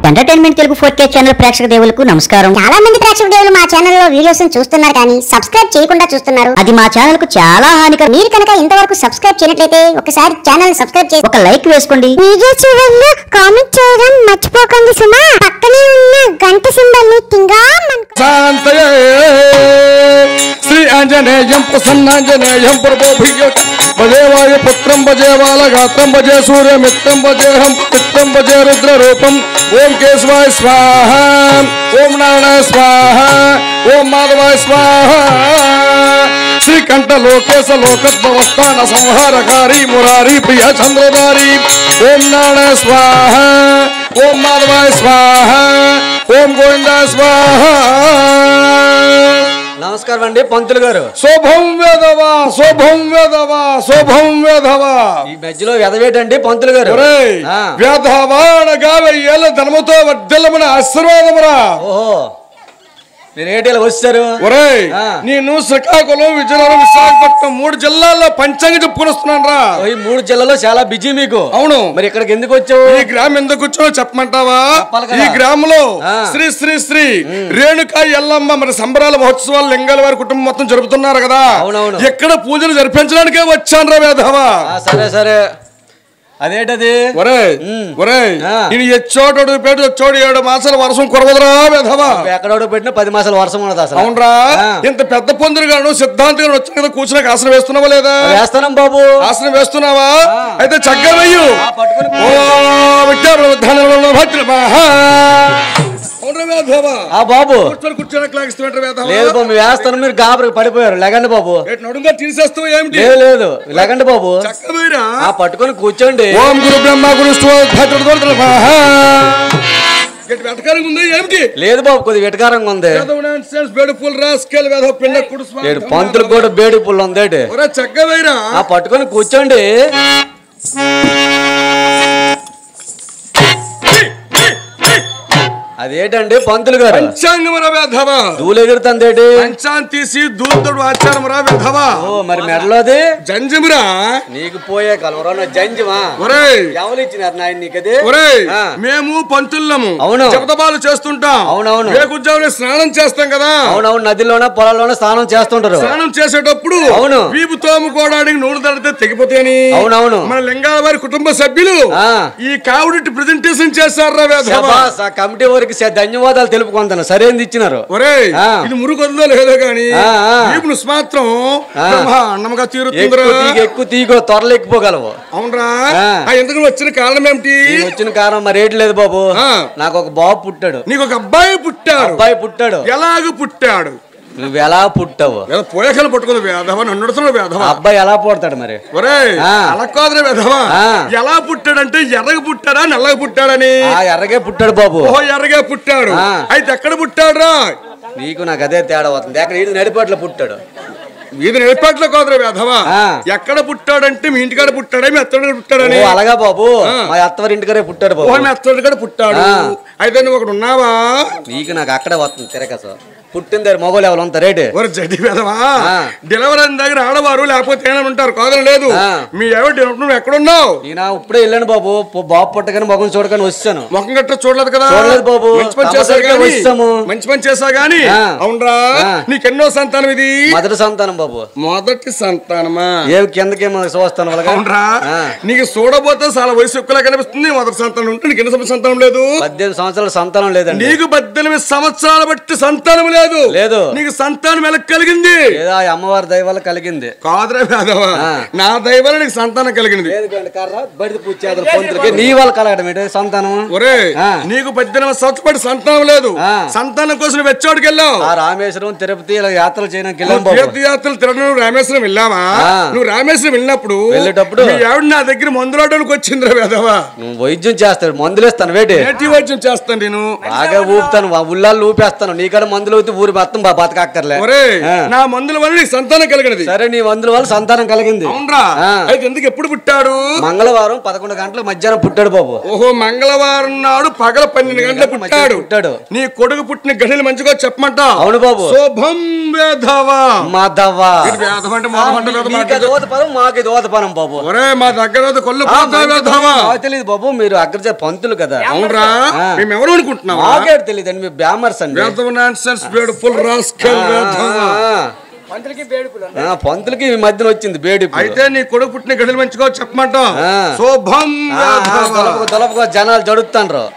Entertainment Telugu four K channel ప్రేక్షక దేవులకు నమస్కారం చాలా మంది ప్రేక్షక దేవులు మా ఛానల్లో వీడియోస్ చూస్తున్నారు కానీ సబ్స్క్రైబ్ చేయకుండా చూస్తున్నారు అది మా ఛానల్ కు చాలా హానికరం మీరు కనుక ఇంతవరకు సబ్స్క్రైబ్ చేయనట్లయితే ఒకసారి ఛానల్ సబ్స్క్రైబ్ చేసి ఒక లైక్ వేసుకోండి వీడియో చివరిలో కామెంట్ చేయడం మర్చిపోకండి సుమా పక్కనే ఉన్న గంట సింబల్ ని తింగా శాంతయే శ్రీ ఆంజనేయం ప్రసన్నాంజనేయం ప్రభోభియ భజేవాయ పుత్రం భజే బాలగాత్రం భజే సూర్యమిత్రం భజేహం పిత్రం భజే రుద్రరూపం ఓం కేశవాయ స్వాహ ఓం నారాయణ స్వాహ ఓం మాధవాయ స్వాహ శ్రీకంఠ లోకేశ లోకద్భవస్థాన సంహారకారి మురారి ప్రియ చంద్రధారి ఓం నారాయణ స్వాహ ఓం మాధవాయ స్వాహ ఓం గోవింద స్వాహ నమస్కారం అండి పంతులు గారు శోభం వేదవా శోభం వేదవా శోభం వేదవా ఈ మధ్యలో వెదవేటండి పంతులు గారు ఒరేయ్ ఆ. వేదవాడగా వెయ్యేళ్ళ ధనముతో వర్ధలమున ఆశీర్వాదమురా ఓహో మీరు ఏటీలు వచ్చారు ఒరేయ్ ఆ. నేను శ్రీకాకుళం విజయనగరం విశాఖపట్నం మూడు జిల్లాల్లో పంచాంగ చెప్పుకొని వస్తున్నాను రా ఈ మూడు జిల్లాలో చాలా బిజీ మీకు అవును మరి ఇక్కడికి ఎందుకు వచ్చావు ఈ గ్రామం ఎందుకు కూర్చో చెప్పమంటావా చెప్పాలి కదా. ఈ గ్రామంలో ఆ. శ్రీ శ్రీ శ్రీ రేణుకా ఎల్లమ్మ మరి సంబరాల మహోత్సవాలు లింగాల వారి కుటుంబం మొత్తం జరుపుతున్నారు కదా అవునవును. ఎక్కడ పూజలు జరిపించడానికే వచ్చాను రా వేధవా ఆ, సరే సరే అదేంటది ఒరే ఉమ్. ఒరే ఆ. నేను ఎచ్చోడు పేరు వచ్చోడు ఏడు మాసాల వర్షం కురవదురా వేధవా ఎక్కడోడు పెట్టినా పది మాసాలు వర్షం ఉన్నది అసలు అవునరా ఆ. ఇంత పెద్ద పొందులు గాను సిద్ధాంతి గాను వచ్చాను కదా కూర్చున్నాక ఆసనం వేస్తున్నావా లేదా వేస్తానం బాబు ఆసనం వేస్తున్నావా అయితే చక్కగా వెయ్యు ఆ, పట్టుకొని ఓ విద్యార్థుల ఉద్ధానంలో భద్రమహా. అవునరా వేధవా ఆ బాబు కూర్చొని కూర్చొని క్లాగిస్తున్నట్టు వేధవా లేదు బాబు వేస్తాను మీరు గాబరికి పడిపోయారు లెగండి బాబు ఏటి నడుంగా తీసేస్తావు ఏమిటి లేదు లేదు లెగండి బాబు చక్కగా ఆ పట్టుకొని కూర్చోండి ఓం గురు బ్రహ్మ గురు భద్రమహా వెటకారంగా ఉందా ఏమిటి లేదు బాబు కొద్దిగా వెటకారంగా ఉంది వేదవ nonsense, బేడుపుల్ రాస్కెల్ వేదవ పిండ కుడుసు ఏడు పంతులు కూడా బేడి పుల్ల ఉందేటి ఒరే చక్కగా వేయరా ఆ పట్టుకొని కూర్చోండి అదేంటండి పంతులు గారు పంచాంగం రా వేధవ దూలు ఎగురుతుందేటి పంచాం తీసి దూతుడు ఆచారం రా వేధవ ఓ మరి మెడలోది జంజమురా నీకు పోయే కలవరా జంజమా ఒరేయ్ ఎవరు ఇచ్చినారు నాయన నీకది ఒరేయ్ ఆ. మేము పంతుల్లము అవును. జపతపాలు చేస్తుంటాం అవునవును. వేకుజామునే స్నానం చేస్తాం కదా అవునవును నదిలోన పొలాల్లోన స్నానం చేస్తుంటారు స్నానం చేసేటప్పుడు అవును. వీపు తోముకోవడానికి నూనె తడితే తెగిపోతాయని అవునవును. మన లింగాల వారి కుటుంబ సభ్యులు ఆ. ఈ కావుడి ప్రెజెంటేషన్ చేశారు రా వేధవ శభాష్, ఆ కమిటీ వారికి శ- ధన్యవాదాలు తెలుపుకుంటాను సరైనది ఇచ్చినారు ఒరేయ్ ఆ. ఇది మురుగొందో లేదో గాని ఆ, ఆ. వీపు మాత్రం ఆ. బ్రహ్మాండంగా తీరుతుందిరా ఎక్కువ తీగ ఎక్కువ తీగో త్వరలో ఎక్కిపోగలవు అవునరా ఆ. ఆ ఎందుకు వచ్చిన కారణం ఏమిటి నేను వచ్చిన కారణం మరి ఏంటి లేదు బాబు ఆ. నాకు ఒక బాబు పుట్టాడు నీకు ఒక అబ్బాయి పుట్టాడు అబ్బాయి పుట్టాడు ఎలాగ పుట్టాడు నువ్వు ఎలా పుట్టావు ఏదో పోయకలు పట్టుకుంది వేధవ నన్ను వేధవ ఆ అబ్బాయి ఎలా పుడతాడు మరి ఒరేయ్ ఆ. అలా కాదురా వేధవ ఆ. ఎలా పుట్టాడంటే ఎర్రగా పుట్టాడా నల్లగా పుట్టాడని ఆ ఎర్రగే పుట్టాడు బాబు ఓహో ఎర్రగా పుట్టాడు ఆ. అయితే ఎక్కడ పుట్టాడురా నీకు నాకు అదే తేడా అవుతుంది ఎక్కడ ఇది నడిపాట్లో పుట్టాడు ఇది నిలబెట్టలో కాదురా వేధవ ఆ. ఎక్కడ పుట్టాడంటే మీ ఇంటికాడ పుట్టాడా మీ అత్తడి ఓ పుట్టాడని అలాగా బాబు ఆ. మా అత్తవారింటికరే పుట్టాడు ఓహో బాబు మీ అత్తడి కూడా పుట్టాడు ఆ. అయితే నువ్వు ఒకడు ఉన్నావా నీకు నాకు అక్కడే వస్తుంది తిరగస పుట్టిన దగ్గర మొగోలు ఎవరు ఉంటారు రేటు ఓరి జడి వేదవా ఆ. డెలివరీ అయిన దగ్గర ఆడవారు లేకపోతే ఏమైనా ఉంటారు కాదని లేదు ఆ. మీ ఎవరు నువ్వు ఎక్కడున్నావు నేను ఇప్పుడే వెళ్ళాను బాబు పో- బాబు పుట్టగానే మొగం చూడగానే వచ్చాను ముఖం గట్ట చూడలేదు కదా చూడలేదు బాబు. మంచి పని తమ చేశా దగ్గరికి గాని వచ్చాము. మంచి పని చేశా గాని ఆ. అవునరా ఆ. నీకెన్నో సంతానం ఇది మొదటి సంతానం బాబు మొదటి సంతానమా ఏ కిందకేమో చూస్తాను వాళ్ళగా అవునరా ఆ. నీకు చూడబోతే చాలా వయసు ఎక్కువలా కనిపిస్తుంది మొదటి సంతానం ఉంటే నీకు ఎన్ని సంతానం లేదు పద్దెనిమిది సంవత్సరాల సంతానం లేదండి నీకు పద్దెనిమిది సంవత్సరాల బట్టి సంతానం లేదు లేదు. నీకు సంతానం ఎలా కలిగింది ఏదో ఆ అమ్మవారి దయ వల్ల కలిగింది కాదురా వేదవా ఆ. నా దైవాల నీకు సంతానం కలిగింది లేదు కండి కర్ర బడిది పూజ చేతులు పొంతులకి నీ వల్ల కలగడం ఏంటి సంతానం ఒరే ఆ. నీకు పద్దెనిమిది సంవత్సరాలు సంతానం లేదు ఆ. సంతానం కోసం నువ్వు వెచ్చోడికి వెళ్ళావు ఆ రామేశ్వరం తిరుపతి ఇలా యాత్రలు చేయడానికి వెళ్ళాం నువ్వు బాబు తీర్థయాత్రలు తిరగడం నువ్వు రామేశ్వరం వెళ్ళావా ఆ. నువ్వు రామేశ్వరం వెళ్ళినప్పుడు వెళ్ళేటప్పుడు మీ ఆవిడ నా దగ్గర మందులాడడానికి వచ్చిందిరా వేదవా నువ్వు వైద్యం చేస్తాడు మందులు ఇస్తాను వేటి నేటి వైద్యం చేస్తాను నేను బాగా ఊపుతాను ఆ ఉల్లాలు ఊపేస్తాను నీకాడ మందులు ఊపి ఊరి మొత్తం బా- బతకక్కర్లే ఒరే ఆ. నా మందుల వల్ల నీకు సంతానం కలిగినది సరే నీ మందుల వల్ల సంతానం కలిగింది అవునరా ఆ. అయితే ఎందుకు ఎప్పుడు పుట్టాడు మంగళవారం పదకొండు గంటలకు మధ్యాహ్నం పుట్టాడు బాబు ఓహో మంగళవారం నాడు పగల పన్నెండు గంటలకు గంటలకు పుట్టాడు పుట్టాడు. నీ కొడుకు పుట్టిన గడిలు మంచిగా చెప్పమంటా అవును బాబు. శుభం వేధవా మాధవ్వా ఇది వేధం అంటే మోహం అంటే వేధం మీకు అంటే దోత పదం మాకు దోత పదం బాబు ఒరే మా దగ్గర అయితే కొల్లు ఆ, పోతా వేధవా నాకు తెలియదు బాబు మీరు అగ్రజ పంతులు కదా అవునరా ఆ. మేము ఎవరు అనుకుంటున్నావా మాకే తెలియదు అండి మీ బ్యామర్స్ అండి వేధవ నాన్సెన్స్ బ్యూటిఫుల్ రాస్కెల్ వేధవా ఆ. ఆ, పంతులకి ఈ మధ్యన వచ్చింది వేడి ఇప్పుడు. అయితే నీ కొడుకు పుట్టిన గడిలు మంచిగా చెప్పమంటా ఆ. శుభం ఆ, ఆ, వేధవా దొలపకు దొలపకు జనాలు జడుగుతాండ్రు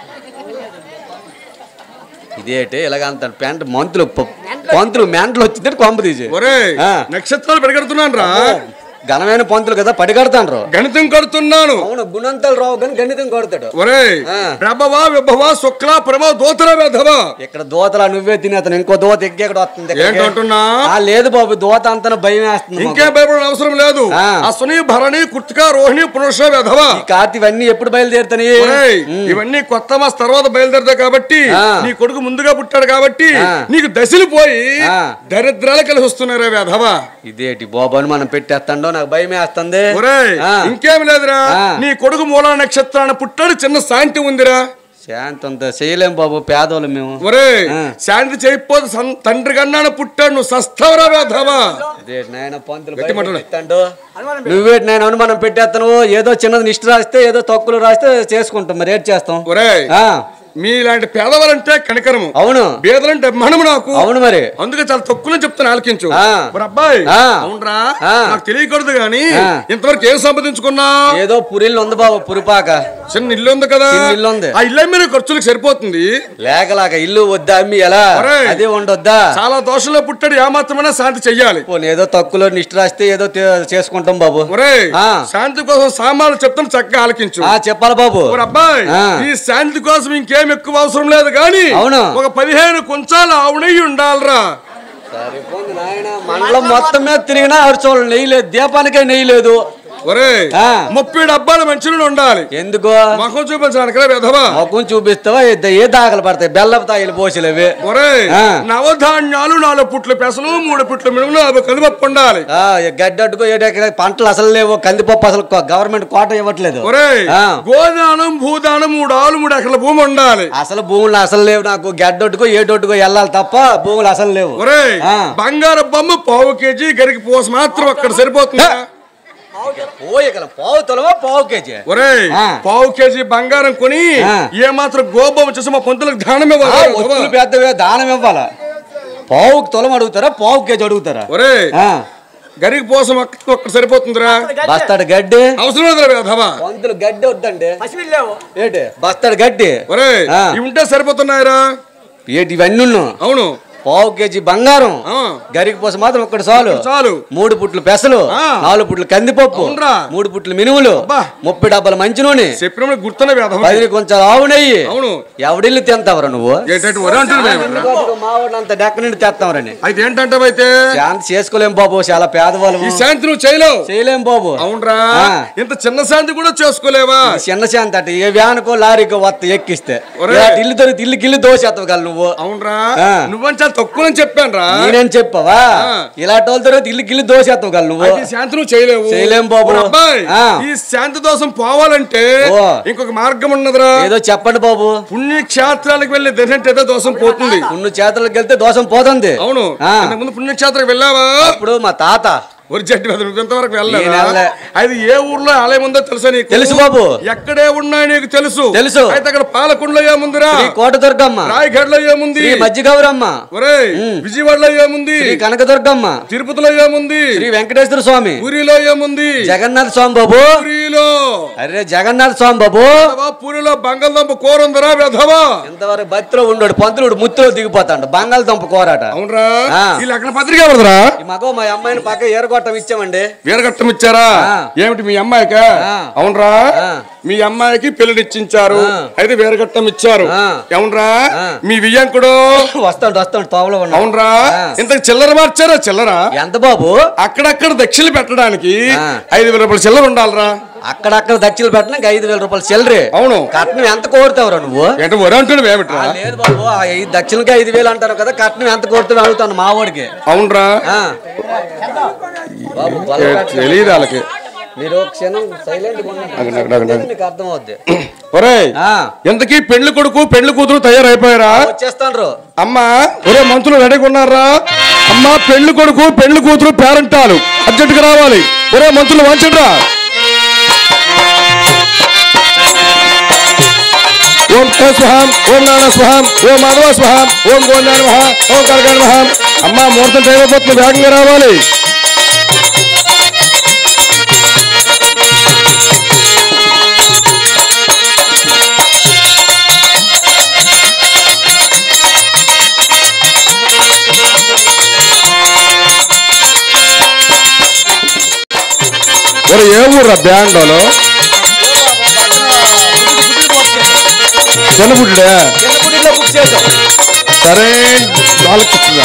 ఇదేంటి ఇలాగ అంత పెంట మంతులు ప- పంతులు మెంటలు వచ్చిందంటే కొంప తీసి ఒరే ఆ. నక్షత్రాలు పెడగడుతున్నాను రా ఘనమైన పంతులు కదా పడిగడతాండ్రు గణితం కడుతున్నాను అవును గుణంతలు రావు కానీ గణితం కొడతాడు ఒరే ఆ. ప్రభవ విభవ శుక్ల ప్రభవ దోతర వేధవ ఇక్కడ దోతలా నువ్వే తినేతను ఇంకో దోత ఎక్కడ వస్తుంది ఇక్కడికి. ఏంటంటున్నా ఆ, లేదు బాబు దోత అంతా భయం వేస్తుంది మాకు. ఇంకేం భయపడిన అవసరం లేదు ఆ. అశ్వని భరణి కుర్తిక రోహిణి పురుష వేధవ ఈ కార్తీ ఇవన్నీ ఎప్పుడు బయలుదేరుతాయి ఒరేయ్, ఇవన్నీ కొత్త మాస్ తర్వాత బయలుదేరుతాయి కాబట్టి ఆ. నీ కొడుకు ముందుగా పుట్టాడు కాబట్టి ఆ. నీకు దశలు పోయి ఆ. దరిద్రాలు కలిసి వస్తున్నారా వేధవ ఇదేటి బాబు అని మనం పెట్టేస్తాడో నాకు భయం వేస్తుంది ఒరేయ్ ఆ. ఇంకేం లేదురా ఆ. నీ కొడుకు మూలా నక్షత్రాన్ని పుట్టాడు చిన్న శాంతి ఉందిరా శాంతి అంత చేయలేం బాబు పేదోళ్ళు మేము ఒరే ఆ. శాంతి చేయకపోతే సం- తండ్రి కన్నాను పుట్టాడు నువ్వు సస్తవరా వేధవా ఇదేటి నాయన పంతులు గట్టి మాట్లాడు. పెట్టేస్తాడు నువ్వేటి నాయన అనుమానం పెట్టేస్తాను ఏదో చిన్నది నిష్ఠ రాస్తే ఏదో తొక్కులు రాస్తే చేసుకుంటాం మరి ఏం చేస్తాం ఒరేయ్ ఆ, మీలాంటి పేదవారంటే కనికరము అవును బేదలంటే అభిమానము నాకు అవును మరి అందుకే చాలా తక్కువ చెప్తాను ఆలకించు ఆ. మరి అబ్బాయి ఆ. అవునరా ఆ. నాకు తెలియకూడదు గాని ఆ. ఇంతవరకు ఏం సంపాదించుకున్నా ఏదో పురిల్లు ఉంది బాబు పురిపాక చిన్న ఇల్లు ఉంది కదా చిన్న ఇల్లు ఉంది. ఆ ఇల్లు మీద ఖర్చులకు సరిపోతుంది లేకలాక ఇల్లు వద్దా అమ్మి ఎలా ఒరేయ్. అదే ఉండొద్దా చాలా దోషంలో పుట్టాడు ఏమాత్రమైనా శాంతి చెయ్యాలి పోనీ ఏదో తక్కువలో నిష్ఠ రాస్తే ఏదో తే- చేసుకుంటాం బాబు ఒరే ఆ. శాంతి కోసం సామాన్లు చెప్తాను చక్కగా ఆలకించు ఆ చెప్పాలి బాబు ఓరి అబ్బాయి ఆ. ఈ శాంతి కోసం ఇంకేం ఎక్కువ అవసరం లేదు కానీ అవును. ఒక పదిహేను కొంచాలు ఆవునయ్యి ఉండాలిరా సరిపోయింది నాయన మండలం మొత్తం మీద తిరిగినా ఆవిడ చూడండి నెయ్యి లేదు దీపానికే నెయ్యి లేదు ఒరే ఆ. ముప్పై డబ్బాలు మంచినీళ్ళు ఉండాలి ఎందుకు మొఖం చూపించడానికి విధవా మొక్కం చూపిస్తావా ఏ- ఏ దాఖలు పడతాయి బెల్లపు తాయిలు పోసిలు అవి ఒరే ఆ. నవధాన్యాలు నాలుగు పుట్ల పెసలు మూడు పుట్ల మినుములు అవి కందిపప్పు ఉండాలి ఆ, ఈ గడ్డి అడ్డుకో ఏడెక్కడ పంటలు అసలు లేవు కందిపప్పు అసలు కొ- గవర్నమెంట్ కోట ఇవ్వట్లేదు ఒరే ఆ. గోదానం భూదానం మూడు ఆలు మూడు ఎకరాల భూమి ఉండాలి అసలు భూములు అసలు లేవు నాకు గడ్డొట్టుకో ఏడొట్టుకో వెళ్ళాలి తప్ప భూములు అసలు లేవు ఒరే ఆ. బంగారు బొమ్మ పావు కేజీ గరికి పోస మాత్రం అక్కడ సరిపోతుంది పోయగలం పావు తొలవా పావు కేజీ ఒరే ఆ. పావు కేజీ బంగారం కొని ఆ. ఏ మాత్రం గోబొమ్మ చేసి మా పంతులకు దానం ఆ, ఇవ్వాలి ఒత్తులు పెద్దవే దానం ఇవ్వాలా పావుకి తొలం అడుగుతారా పావు కేజీ అడుగుతారా ఒరే ఆ, గరికి పోసం అక్కడ ఒక్కడ సరిపోతుందిరా బస్తాడు గడ్డి అవసరం లేదురా వేధవా పంతులు గడ్డి వద్దండి ఏంటి బస్తాడు గడ్డి ఒరే ఆ. ఇవి ఉంటే సరిపోతున్నాయిరా ఏంటి ఇవన్నీ ఉన్నావు అవును పావు కేజీ బంగారం ఆ. గరికి పోసి మాత్రం ఒక్కటి చాలు చాలు మూడు పుట్లు పెసలు ఆ. నాలుగు పుట్లు కందిపప్పు అవునురా. మూడు పుట్లు మినుములు అబ్బా. ముప్పై డబ్బాల మంచి నూనె చెప్పిన గుర్తున్న వేధవ పది కొంచెం ఆవు నెయ్యి అవును ఎవడిల్లు తింటావరా నువ్వు ఏంటంటే ఒరే అంటున్నా మా అంత డెక్క నుండి తెస్తావరని అయితే ఏంటంటే శాంతి చేసుకోలేం బాబు చాలా పేదవాళ్ళం ఈ శాంతి నువ్వు చేయలేవు చేయలేం బాబు అవునరా ఆ. ఇంత చిన్న శాంతి కూడా చేసుకోలేవా ఈ చిన్న శాంతి అట ఏ వ్యానుకో లారీకో వత్త ఎక్కిస్తే ఒరే. ఇలాంటి ఇల్లు దొరికి ఇల్లు గిల్లు దోసేస్తావు నువ్వు అవునరా ఆ. నువ్వని చాలా తక్కువ చెప్పాను రా నేనేం చెప్పవా ఆ. ఇలాంటి వాళ్ళ తర్వాత ఇల్లు గిల్లు దోసేస్తావు నువ్వు అయితే ఈ శాంతి నువ్వు చేయలేవు చేయలేం బాబు. ఓ అబ్బాయి ఆ. ఈ శాంతి దోషం పోవాలంటే ఓ. ఇంకొక మార్గం ఉన్నదిరా ఏదో చెప్పండి బాబు పుణ్యక్షేత్రాలకు వెళ్ళి దర్శనం ఏదో దోషం పోతుంది పున్ను చేతులకు వెళ్తే దోషం పోతుంది అవును ఆ. ముందు పుణ్యక్షేత్రకు వెళ్ళావా అప్పుడు మా తాత ఒక జడ్డి మీద నువ్వు ఇంతవరకు నేను వెళ్ళలేదా వెళ్ళలే. అది ఏ ఊర్లో ఆలయం ఉందో తెలుసా నీకు తెలుసు బాబు. ఎక్కడే ఉన్నా నీకు తెలుసు తెలుసు. అయితే అక్కడ పాలకొండలో ఏముందిరా శ్రీ కోటదుర్గమ్మ రాయగఢ్లో ఏముంది శ్రీ మజ్జిగౌరమ్మ ఒరేయ్ విజయవాడలో ఏముంది శ్రీ కనకదుర్గమ్మ తిరుపతిలో ఏముంది శ్రీ వెంకటేశ్వర స్వామి పూరిలో ఏముంది జగన్నాథ స్వామి బాబు పూరిలో అరే జగన్నాథ స్వామి బాబు వెధవా, పూరిలో బంగాళదుంప కూర ఉందిరా వెధవా ఎంతవరకు భక్తిలో ఉన్నాడు పంతులుడు ముత్తులో దిగిపోతాడు బంగాళదుంప కోరాట అవునరా ఆ. ఈ లగ్న పత్రిక ఎవరిదిరా ఈ మగో మా అమ్మాయిని పక్క ఏరగొట్ట వీరగొట్టం ఇచ్చామండి వీరగట్టం ఇచ్చారా ఆ. ఏమిటి మీ అమ్మాయికా ఆ. అవునరా ఆ. మీ అమ్మాయికి పెళ్లి నిశ్చించారు ఆ. అయితే వీరగట్టం ఇచ్చారు ఆ. అవునరా ఆ. మీ వియ్యంకుడు వస్తాడు వస్తాడు తోవలో ఉన్నాడు అవునరా ఆ. ఇంతకు చిల్లర మార్చారా చిల్లర ఎంత బాబు అక్కడక్కడ దక్షిణ పెట్టడానికి ఆ. ఐదు వేల రూపాయల చిల్లర ఉండాలరా అక్కడక్కడ దక్షిణలు పెట్టడానికి ఐదు వేల రూపాయలు చెల్లరే అవును కట్నం ఎంత కోరుతావురా నువ్వు ఏంటో వరే అంటున్నావు ఏమిట్రా ఆ, లేదు బాబు ఆ ఈ దక్షిణకి ఐదు వేలు అంటారు కదా కట్నం ఎంత కోరుతావు అడుగుతాను మా వాడికి అవునరా ఆ. బాబు ఏ, బల్ల కట్నం. తెలియదు వాళ్ళకి మీరు ఒక క్షణం సైలెంట్ అక్కడ, అక్కడ, అక్కడ. మీకు అర్థం అవుద్ది ఒరేయ్ ఆ. ఎంతకీ పెళ్లి కొడుకు పెళ్లి కూతురు తయారైపోయారా వచ్చేస్తాను అమ్మా ఒరే మంత్రులు రెడీగా ఉన్నారా అమ్మా పెళ్లి కొడుకు పెళ్లి కూతురు పేరంటాలు అర్జెంటుగా రావాలి ఒరే మంత్రులు వంచండిరా ఓం కే స్వహం ఓం నాన్న స్వహం ఓం మాధవ స్వహం ఓం గోండాన మహా ఓం కరకాణ మహా అమ్మా ముహూర్తం టైం అయిపోతుంది వేగంగా రావాలి ఒరే ఏ ఊర్రా బ్యాండోలో చిన్నపుట్టుడే చిన్నపుడిలో బుక్ చేసాం సరే వాళ్ళకి ఇస్తుందా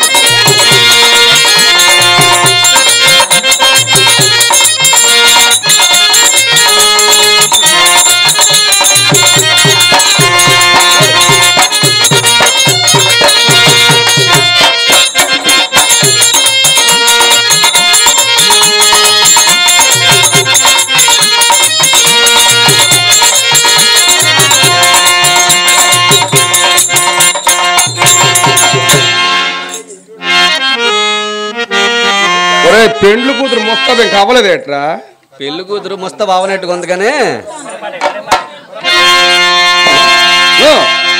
ఒరే పెండ్లు కూతురు మొత్తం ఇంకా అవ్వలేదేట్రా పెళ్లి కూతురు ముస్తా బావనట్టుగా ఉంది కానీ ఓ,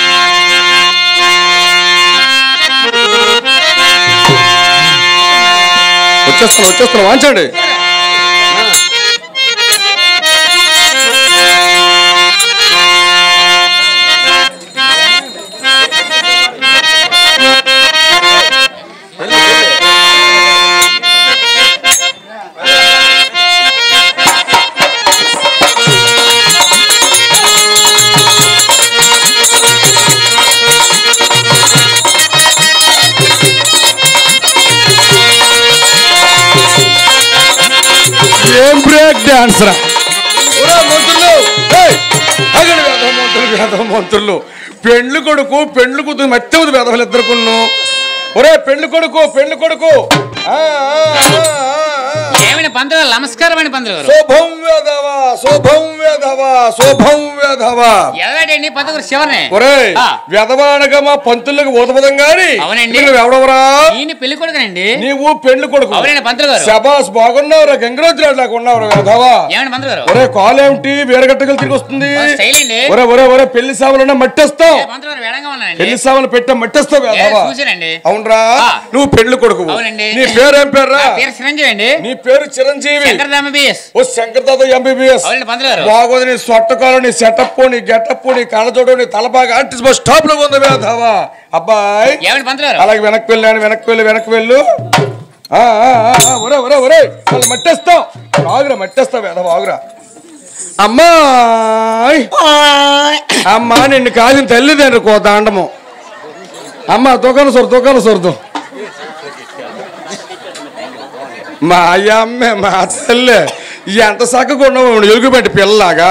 వచ్చేస్తాను వచ్చేస్తాను వాంచండి ఏం బ్రేక్ డాన్స్ రా ఒరే మంత్రులు ఏయ్, ఆగండి వేదవ మంత్రులు వేదవ మంత్రులు పెండ్లు కొడుకు పెండ్లు కూతురు మత్తెవది వేదవలు ఇద్దరుకున్ను ఒరే పెండ్లు కొడుకు పెండ్లు కొడుకు ఆ, ఆ, ఆ, ఆ, ఆ. ఏమైనా పంతులు గారు నమస్కారం అండి పంతులు గారు శోభం వేదవ శోభం వేదవ శోభం వేదవ ఎలాంటి పంతులు గారు శివనే ఒరే ఆ. వెదవానగా మా పంతులకు ఊతపదం గాని అవునండి. ఇక్కడ ఎవడవరా ఈయన పెళ్లి కొడుకునండి నీవు పెండ్లు కొడుకు అవునండి పంతులు గారు శబాస్ బాగున్నావురా గంగరాజు లాగా ఉన్నావురా వేదవా ఏమండి పంతులు గారు ఒరే కాల్ ఏమిటి వేరగట్టగలు తిరిగి వస్తుంది మా స్టైల్ అండి ఒరే ఒరే ఒరే పెళ్లి సావులన్నా మట్టేస్తావు ఏ, పంతులు గారు వేడంగా ఉన్నానండి పెళ్లి సావులు పెట్టా మట్టేస్తావు ఏ, వేదవా చూశానండి అవునరా ఆ. నువ్వు పెళ్లి కొడుకు అవునండి. నీ పేరు ఏం పేర్రా నా పేరు చిరంజీవి అండి నీ పేరు చిరంజీవి శంకరదామ బిఎస్ ఓ శంకర్ దాదా ఎంబీబీఎస్ అవునండి పంతులు గారు బాగోదు నీ సొట్టకాలు నీ సెటప్ నీ గెటప్ నీ కళ్ళజోడు నీ తలబాగా ఆర్టిస్ట్ బస్ టాప్ లో ఉంది వేదవా అబ్బాయి ఏమండి పంతులు గారు అలాగే వెనక్కి వెళ్ళాను వెనక్కి వెళ్ళి వెనక్కి వెళ్ళు ఆ, ఆ, ఆ, ఆ, ఒరే ఒరే ఒరే వాళ్ళు మట్టేస్తావు ఆగురా మట్టేస్తావు వేదవ ఆగురా అమ్మాయ్ అమ్మా నిన్ను కాదిన తల్లిదండ్రి కో దాండము అమ్మ దుకాణ సొరు దుకాణ సొరుదు మా అమ్మే మా తల్లి ఎంత చక్కగా ఉన్నావు ఎలుగుబెట్టి పిల్లలాగా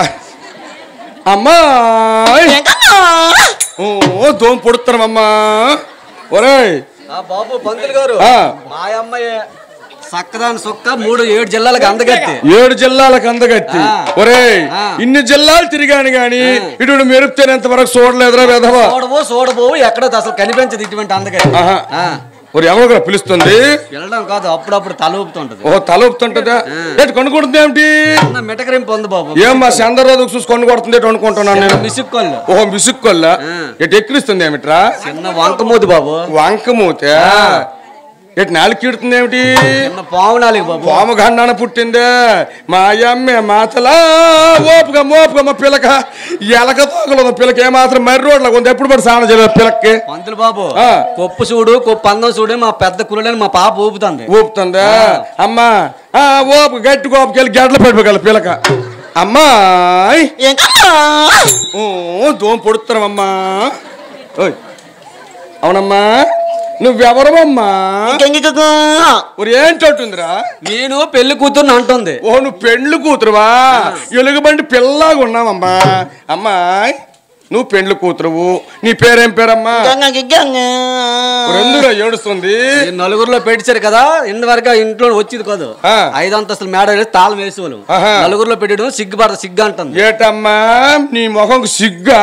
అమ్మాయ్ ఓ దోమ పొడుతున్నామమ్మా ఒరేయ్ ఆ బాబు పంతులు గారు ఆ. మా అమ్మాయి సక్కదాని సుక్క మూడు ఏడు జిల్లాలకు అందగత్తి ఏడు జిల్లాలకు అందగత్తి ఆ. ఒరేయ్ ఆ. ఇన్ని జిల్లాలు తిరిగాను గాని ఇటు మెరుపుతేనంత వరకు చూడలేదురా వెధవా చూడబో చూడబోవు ఎక్కడ అసలు కనిపించదు ఇటువంటి అందగత్తి ఆహా. ఆ. ఒరే ఎవరు పిలుస్తుంది వెళ్ళడం కాదు అప్పుడప్పుడు తల ఊపుతుంటది ఓ తల ఊపుతుంటదా ఏంటి కొనుక్కుంటుంది ఏమిటి చిన్న మిటకరింపు ఉంది బాబు ఏం మా చంద్రరాజు చూసి కొను కొడుతుంది ఏంటి అనుకుంటున్నాను నేను మిసుక్కోళ్ళు ఓహో మిసుక్కొల్ల ఆ. ఎటు ఎక్కిరిస్తుంది ఏమిట్రా చిన్న వంకమూతి బాబు వంకమూతే ఎటు నాలుగు కీడుతుంది ఏమిటి చిన్న పాము నాలుగు బాబు పాము గండాన పుట్టిందే మా అమ్మే మాతలా ఓపుగా మోపుగా మా పిల్లక ఎలక తోకలు పిల్లక ఏమాత్రం మర్రి రోడ్లకు ఉంది ఎప్పుడు పడి స్నానం చేయలేదు పిల్లకి పంతులు బాబు ఆ. కొప్పు చూడు కొప్పు అందం చూడు మా పెద్ద కురులని మా పాప ఊపుతుంది ఊపుతుందా అమ్మా ఆ ఓపు గట్టి కోపుకెళ్ళి గడ్డలు పెట్టుకోగల పిల్లక అమ్మాయ్ ఊ, దోమ పొడుతున్నామమ్మా ఓయ్ అవునమ్మా నువ్వెవరమమ్మా మరి ఏంటంటుందిరా నేను పెళ్లి కూతుర్ని అంటుంది ఓ నువ్వు పెండ్లు కూతురువా ఎలుగుబంటి పిల్లగా ఉన్నావమ్మా అమ్మాయ్ నువ్వు పెండ్లు కూతురువు నీ పేరేం పేరమ్మా ఎందుకు ఏడుస్తుంది ఈ నలుగురిలో పెట్టారు కదా ఇంటి వరకు ఇంట్లో వచ్చింది కాదు ఆ. ఐదు అంతస్తుల మేడ వేసి తాళం వేసేవాళ్ళు ఆహా. నలుగురిలో పెట్టడం సిగ్గుపడ సిగ్గు అంటుంది ఏటమ్మా నీ మొహంకు సిగ్గా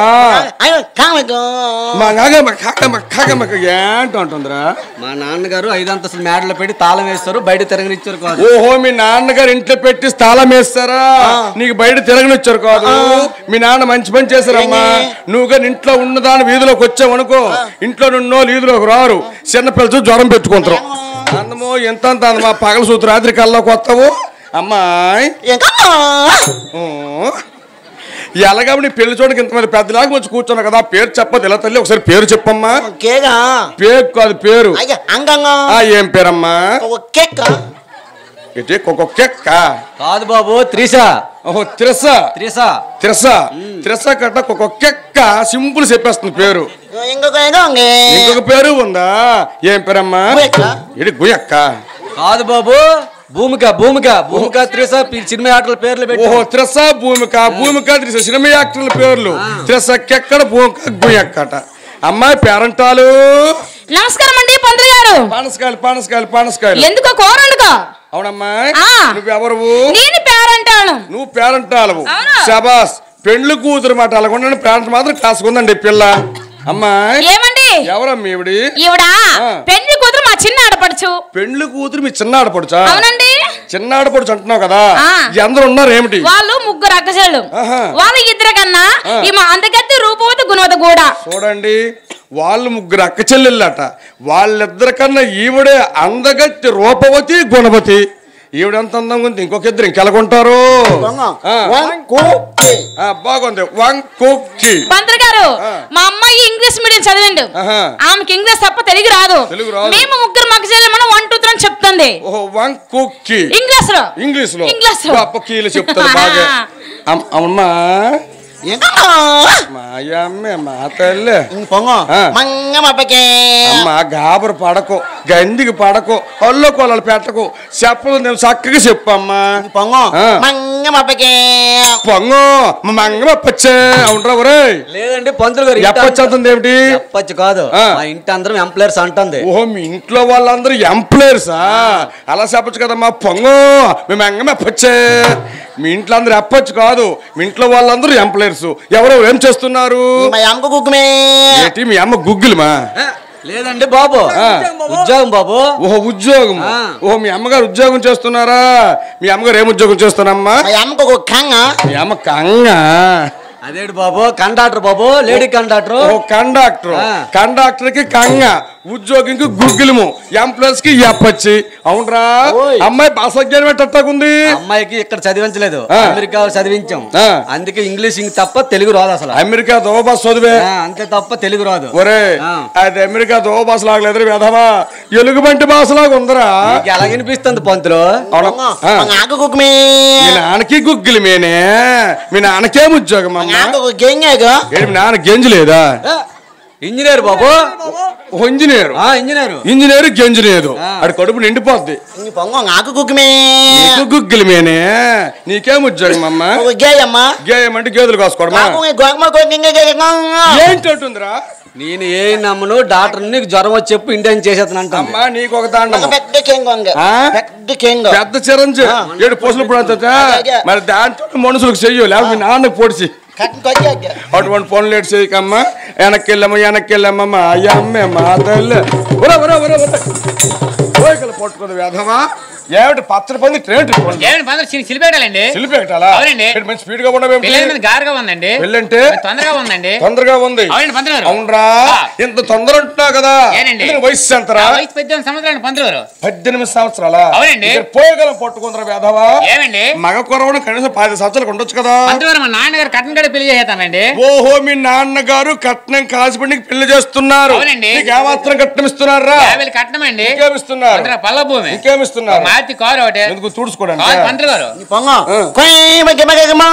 మా కాగమ్మ కాగమ్మ కాగమ్మ ఏంటంటుందిరా మా నాన్నగారు ఐదు అంతస్తుల మేడలో పెట్టి తాళం వేస్తారు బయట తిరగనిచ్చారు కాదు ఓహో మీ నాన్నగారు ఇంట్లో పెట్టి స్థలం వేస్తారా నీకు బయట తిరగనిచ్చారు కాదు మీ నాన్న మంచి పని చేశారమ్మా నువ్వు కానీ ఇంట్లో ఉన్నదాని వీధిలోకి వచ్చావు అనుకో ఇంట్లో ఉన్నో వీధిలోకి రారు చిన్న పిల్లలు జ్వరం పెట్టుకుంటారు అందమో ఎంత అంత అందమా పగల సూత్ర రాత్రి కల్లా కొత్తవు అమ్మాయి ఊ. ఎలాగమ్మ నీ పెళ్లి చూడడానికి ఇంతమంది పెద్దలాగా వచ్చి కూర్చున్నావు కదా పేరు చెప్పదు ఇలా తల్లి ఒకసారి పేరు చెప్పమ్మా పేరు కాదు పేరు ఆ ఏం పేరమ్మా ఏంటి ఒక్కొక్క కాదు బాబు త్రిష ఓహో త్రిస త్రిష త్రిస త్రిస కట్ట ఒక్కొక్క సింపుల్ చెప్పేస్తుంది పేరు ఇంకొక పేరు ఉందా ఏం పేరమ్మా గుయక్క. ఇది గుయక్క కాదు బాబు భూమిక భూమిక భూమిక త్రిష పి- సినిమా ఆటల పేర్లు పెట్టి ఓహో త్రిస భూమిక భూమిక త్రిస సినిమా యాక్టర్ల పేర్లు త్రిసకెక్కడ భూమిక గుయక్కట అమ్మాయి పేరంటాలు నమస్కారం అండి పంతులు గారు పానసకాయలు పానసకాయలు పానసకాయలు ఎందుకో కూర వండుకో అవునమ్మా ఆ. నువ్వెవరువు నేను పేరంటాను నువ్వు పేరంటాలవు అవును. శబాస్ పెండ్లు కూతురు మాట అలాగొండ పేరెంట్ మాత్రం కాసుకుందండి ఈ పిల్ల అమ్మాయి ఏమండి ఎవరమ్మా ఈవిడి ఈవిడా ఆ. పెళ్లి కూతురు మా చిన్న ఆడపడుచు పెండ్లు కూతురు మీ చిన్న ఆడపడుచా అవునండి చిన్న ఆడపడుచు అంటున్నావు కదా ఆ. అందరు ఉన్నారు ఏమిటి వాళ్ళు ముగ్గురు అక్కచెళ్ళు ఆహా. వాళ్ళు ఇద్దరు కన్నా ఆ. ఈ మా అందగత్తి రూపవతి గుణవతి కూడా చూడండి వాళ్ళు ముగ్గురు అక్క చెల్లెళ్ళట వాళ్ళిద్దరి కన్నా ఈవిడే అందగట్టి రూపవతి గుణవతి ఈవిడెంత అందంగా ఉంది ఇంకొక ఇద్దరు ఇంకెలాగుంటారు ఆ. ఆ, బాగుంది వంకుక్కి పంతులు గారు ఆ. మా అమ్మాయి ఇంగ్లీష్ మీడియం చదివిండు ఆహా. ఆమెకి ఇంగ్లీష్ తప్ప తెలుగు రాదు తెలుగు రాదు. మేము ముగ్గురు మగచెల్లి మనం వన్ టూ త్రీ అని చెప్తుంది ఓహో వంకుక్కి ఇంగ్లీష్ లో ఇంగ్లీష్ లో ఇంగ్లీష్ లో గొప్ప కీలు చెప్తారు బాగా అమ్- అమ్మా మా అమ్మే మా తల్లి ఆ. అమ్మా గాబరు పడకు గందికి పడకు అల్లో కొలలు పెట్టకు చెప్పదు నేను చక్కగా చెప్పమ్మా ఆ. పొంగు మా మంగ పచ్చే అవునరా ఒరే లేదండి పంతులు గారు ఇంటి ఎప్పొచ్చేస్తుంది ఏమిటి చెప్పచ్చు కాదు ఆ. మా ఇంటి అందరం ఎంప్లాయర్స్ అంటుంది ఓహో మీ ఇంట్లో వాళ్ళందరూ ఎంప్లాయర్సా అలా చెప్పచ్చు కదమ్మా పొంగు మేము ఎంగమే పచ్చే మీ ఇంట్లో అందరూ ఎప్పచ్చు కాదు మీ ఇంట్లో వాళ్ళందరూ ఎంప్లాయర్స్ ఎవరో ఏం చేస్తున్నారు ఏంటి మీ అమ్మ గుగ్గులమా ఏ, లేదండి బాబు ఆ. ఉద్యోగం బాబు ఓహో ఉద్యోగం ఆ. ఓహో మీ అమ్మగారు ఉద్యోగం చేస్తున్నారా మీ అమ్మగారు ఏం ఉద్యోగం చేస్తున్నారమ్మా మీ అమ్మ కంగ అదేంటి బాబు కండక్టర్ బాబు లేడీ కండక్టర్ ఓ కండక్టర్ ఆ. కండక్టర్ కి కంగ ఉద్యోగికి గుగ్గిలము ఎంప్లాయర్స్ కి ఎప్పచ్చి అవునరా ఓయ్. అమ్మాయి భాషజ్ఞానం ఎట్టగుంది అమ్మాయికి ఇక్కడ చదివించలేదు ఆ. అమెరికా చదివించాం ఆ. అందుకే ఇంగ్లీష్ ఇంక తప్ప తెలుగు రాదు అసలు అమెరికా దోబా చదివే ఆ, అంతే తప్ప తెలుగు రాదు ఒరే ఆ. అది అమెరికా దో భాష లాగలేదు వేధవా ఎలుగుబంటి భాషలాగా ఉందరా నీకు ఎలా వినిపిస్తుంది పంతులు అవునా? ఆ. మీ నాన్నకి గుగ్గిలి మేనే మీ నాన్నకేం ఉద్యోగం అమ్మా ఏంటి మీ నాన్న గెంజి లేదా ఏ, ఇంజనీర్ బాబు ఓ ఇంజనీర్ ఆ ఇంజనీర్ ఇంజనీర్ గెంజి లేదు ఆ. అడి కడుపు నిండిపోద్ది నీకు గుగ్గిలి మేనే నీకేం ఉద్యోగం అమ్మా గేయం అంటే గేదెలు కాసుకోవడమా ఏంటంటుందిరా నేను ఏ నమ్మను డాక్టర్ నీకు జ్వరం వచ్చి చెప్పు ఇండియన్ చేసేస్తాను అంటాను అమ్మా నీకు ఒక దాండం పెద్ద కెంగ ఆ? పెద్ద కెంగ పెద్ద చిరంజి ఏడు పొసులు ఇప్పుడు అంతా అలాగే. మరి దాంట్లో మనుషులకు చెయ్యు లేకపోతే మీ నాన్నకు పొడిచి కట్టిన కొద్దిగా అటువంటి పనులు లేట్ చేయకమ్మా వెనక్కి వెళ్ళమ్మా వెనక్కి వెళ్ళమ్మా అయ్యా అమ్మే మా తల్లి ఒరే ఒరే ఒరే ఒరే కోయికలు పట్టుకుంది వేధమా ఏమిటి పచ్చడి పంది ట్రేంటి ఏమండి పందులు చిన్న చిలిపెట్టాలండి సిలిపి పెట్టాలా అవునండి. ఏంటి మంచి స్పీడ్ గా ఉండవేమిటి పిల్లల మీద గారుగా ఉందండి పెళ్ళంటే తొందరగా ఉందండి తొందరగా ఉంది అవునండి పంతులు గారు అవునరా ఆ. ఇంత తొందర ఉంటున్నావు కదా ఏనండి? ఇతని వయసు ఎంతరా ఆ వయసు పద్దెనిమిది సంవత్సరాలు పంతులు గారు పద్దెనిమిది సంవత్సరాలా అవునండి. ఇక్కడ పోయగలం పట్టుకుందరా వేధవా ఏమండి మగ కొరవడం కనీసం పది సంవత్సరాలకు ఉండొచ్చు కదా పంతులు గారు మా నాన్నగారు కట్నం గడి పెళ్లి చేస్తానండి ఓహో మీ నాన్నగారు కట్నం కాసిపడికి పెళ్లి చేస్తున్నారు అవునండి. నీకు ఏమాత్రం కట్నం ఇస్తున్నారా యాభై కట్నం అండి ఇంకేమిస్తున్నారు పంతులు గారు పల్ల భూమి ఇంకేమిస్తున్నారు మారుతి కారు ఒకటి ఎందుకు కారు తుడుచుకోవడానికి పంతులు గారు పొంగ ఆ. కొయ్ మగ్గ మగ్గ మా.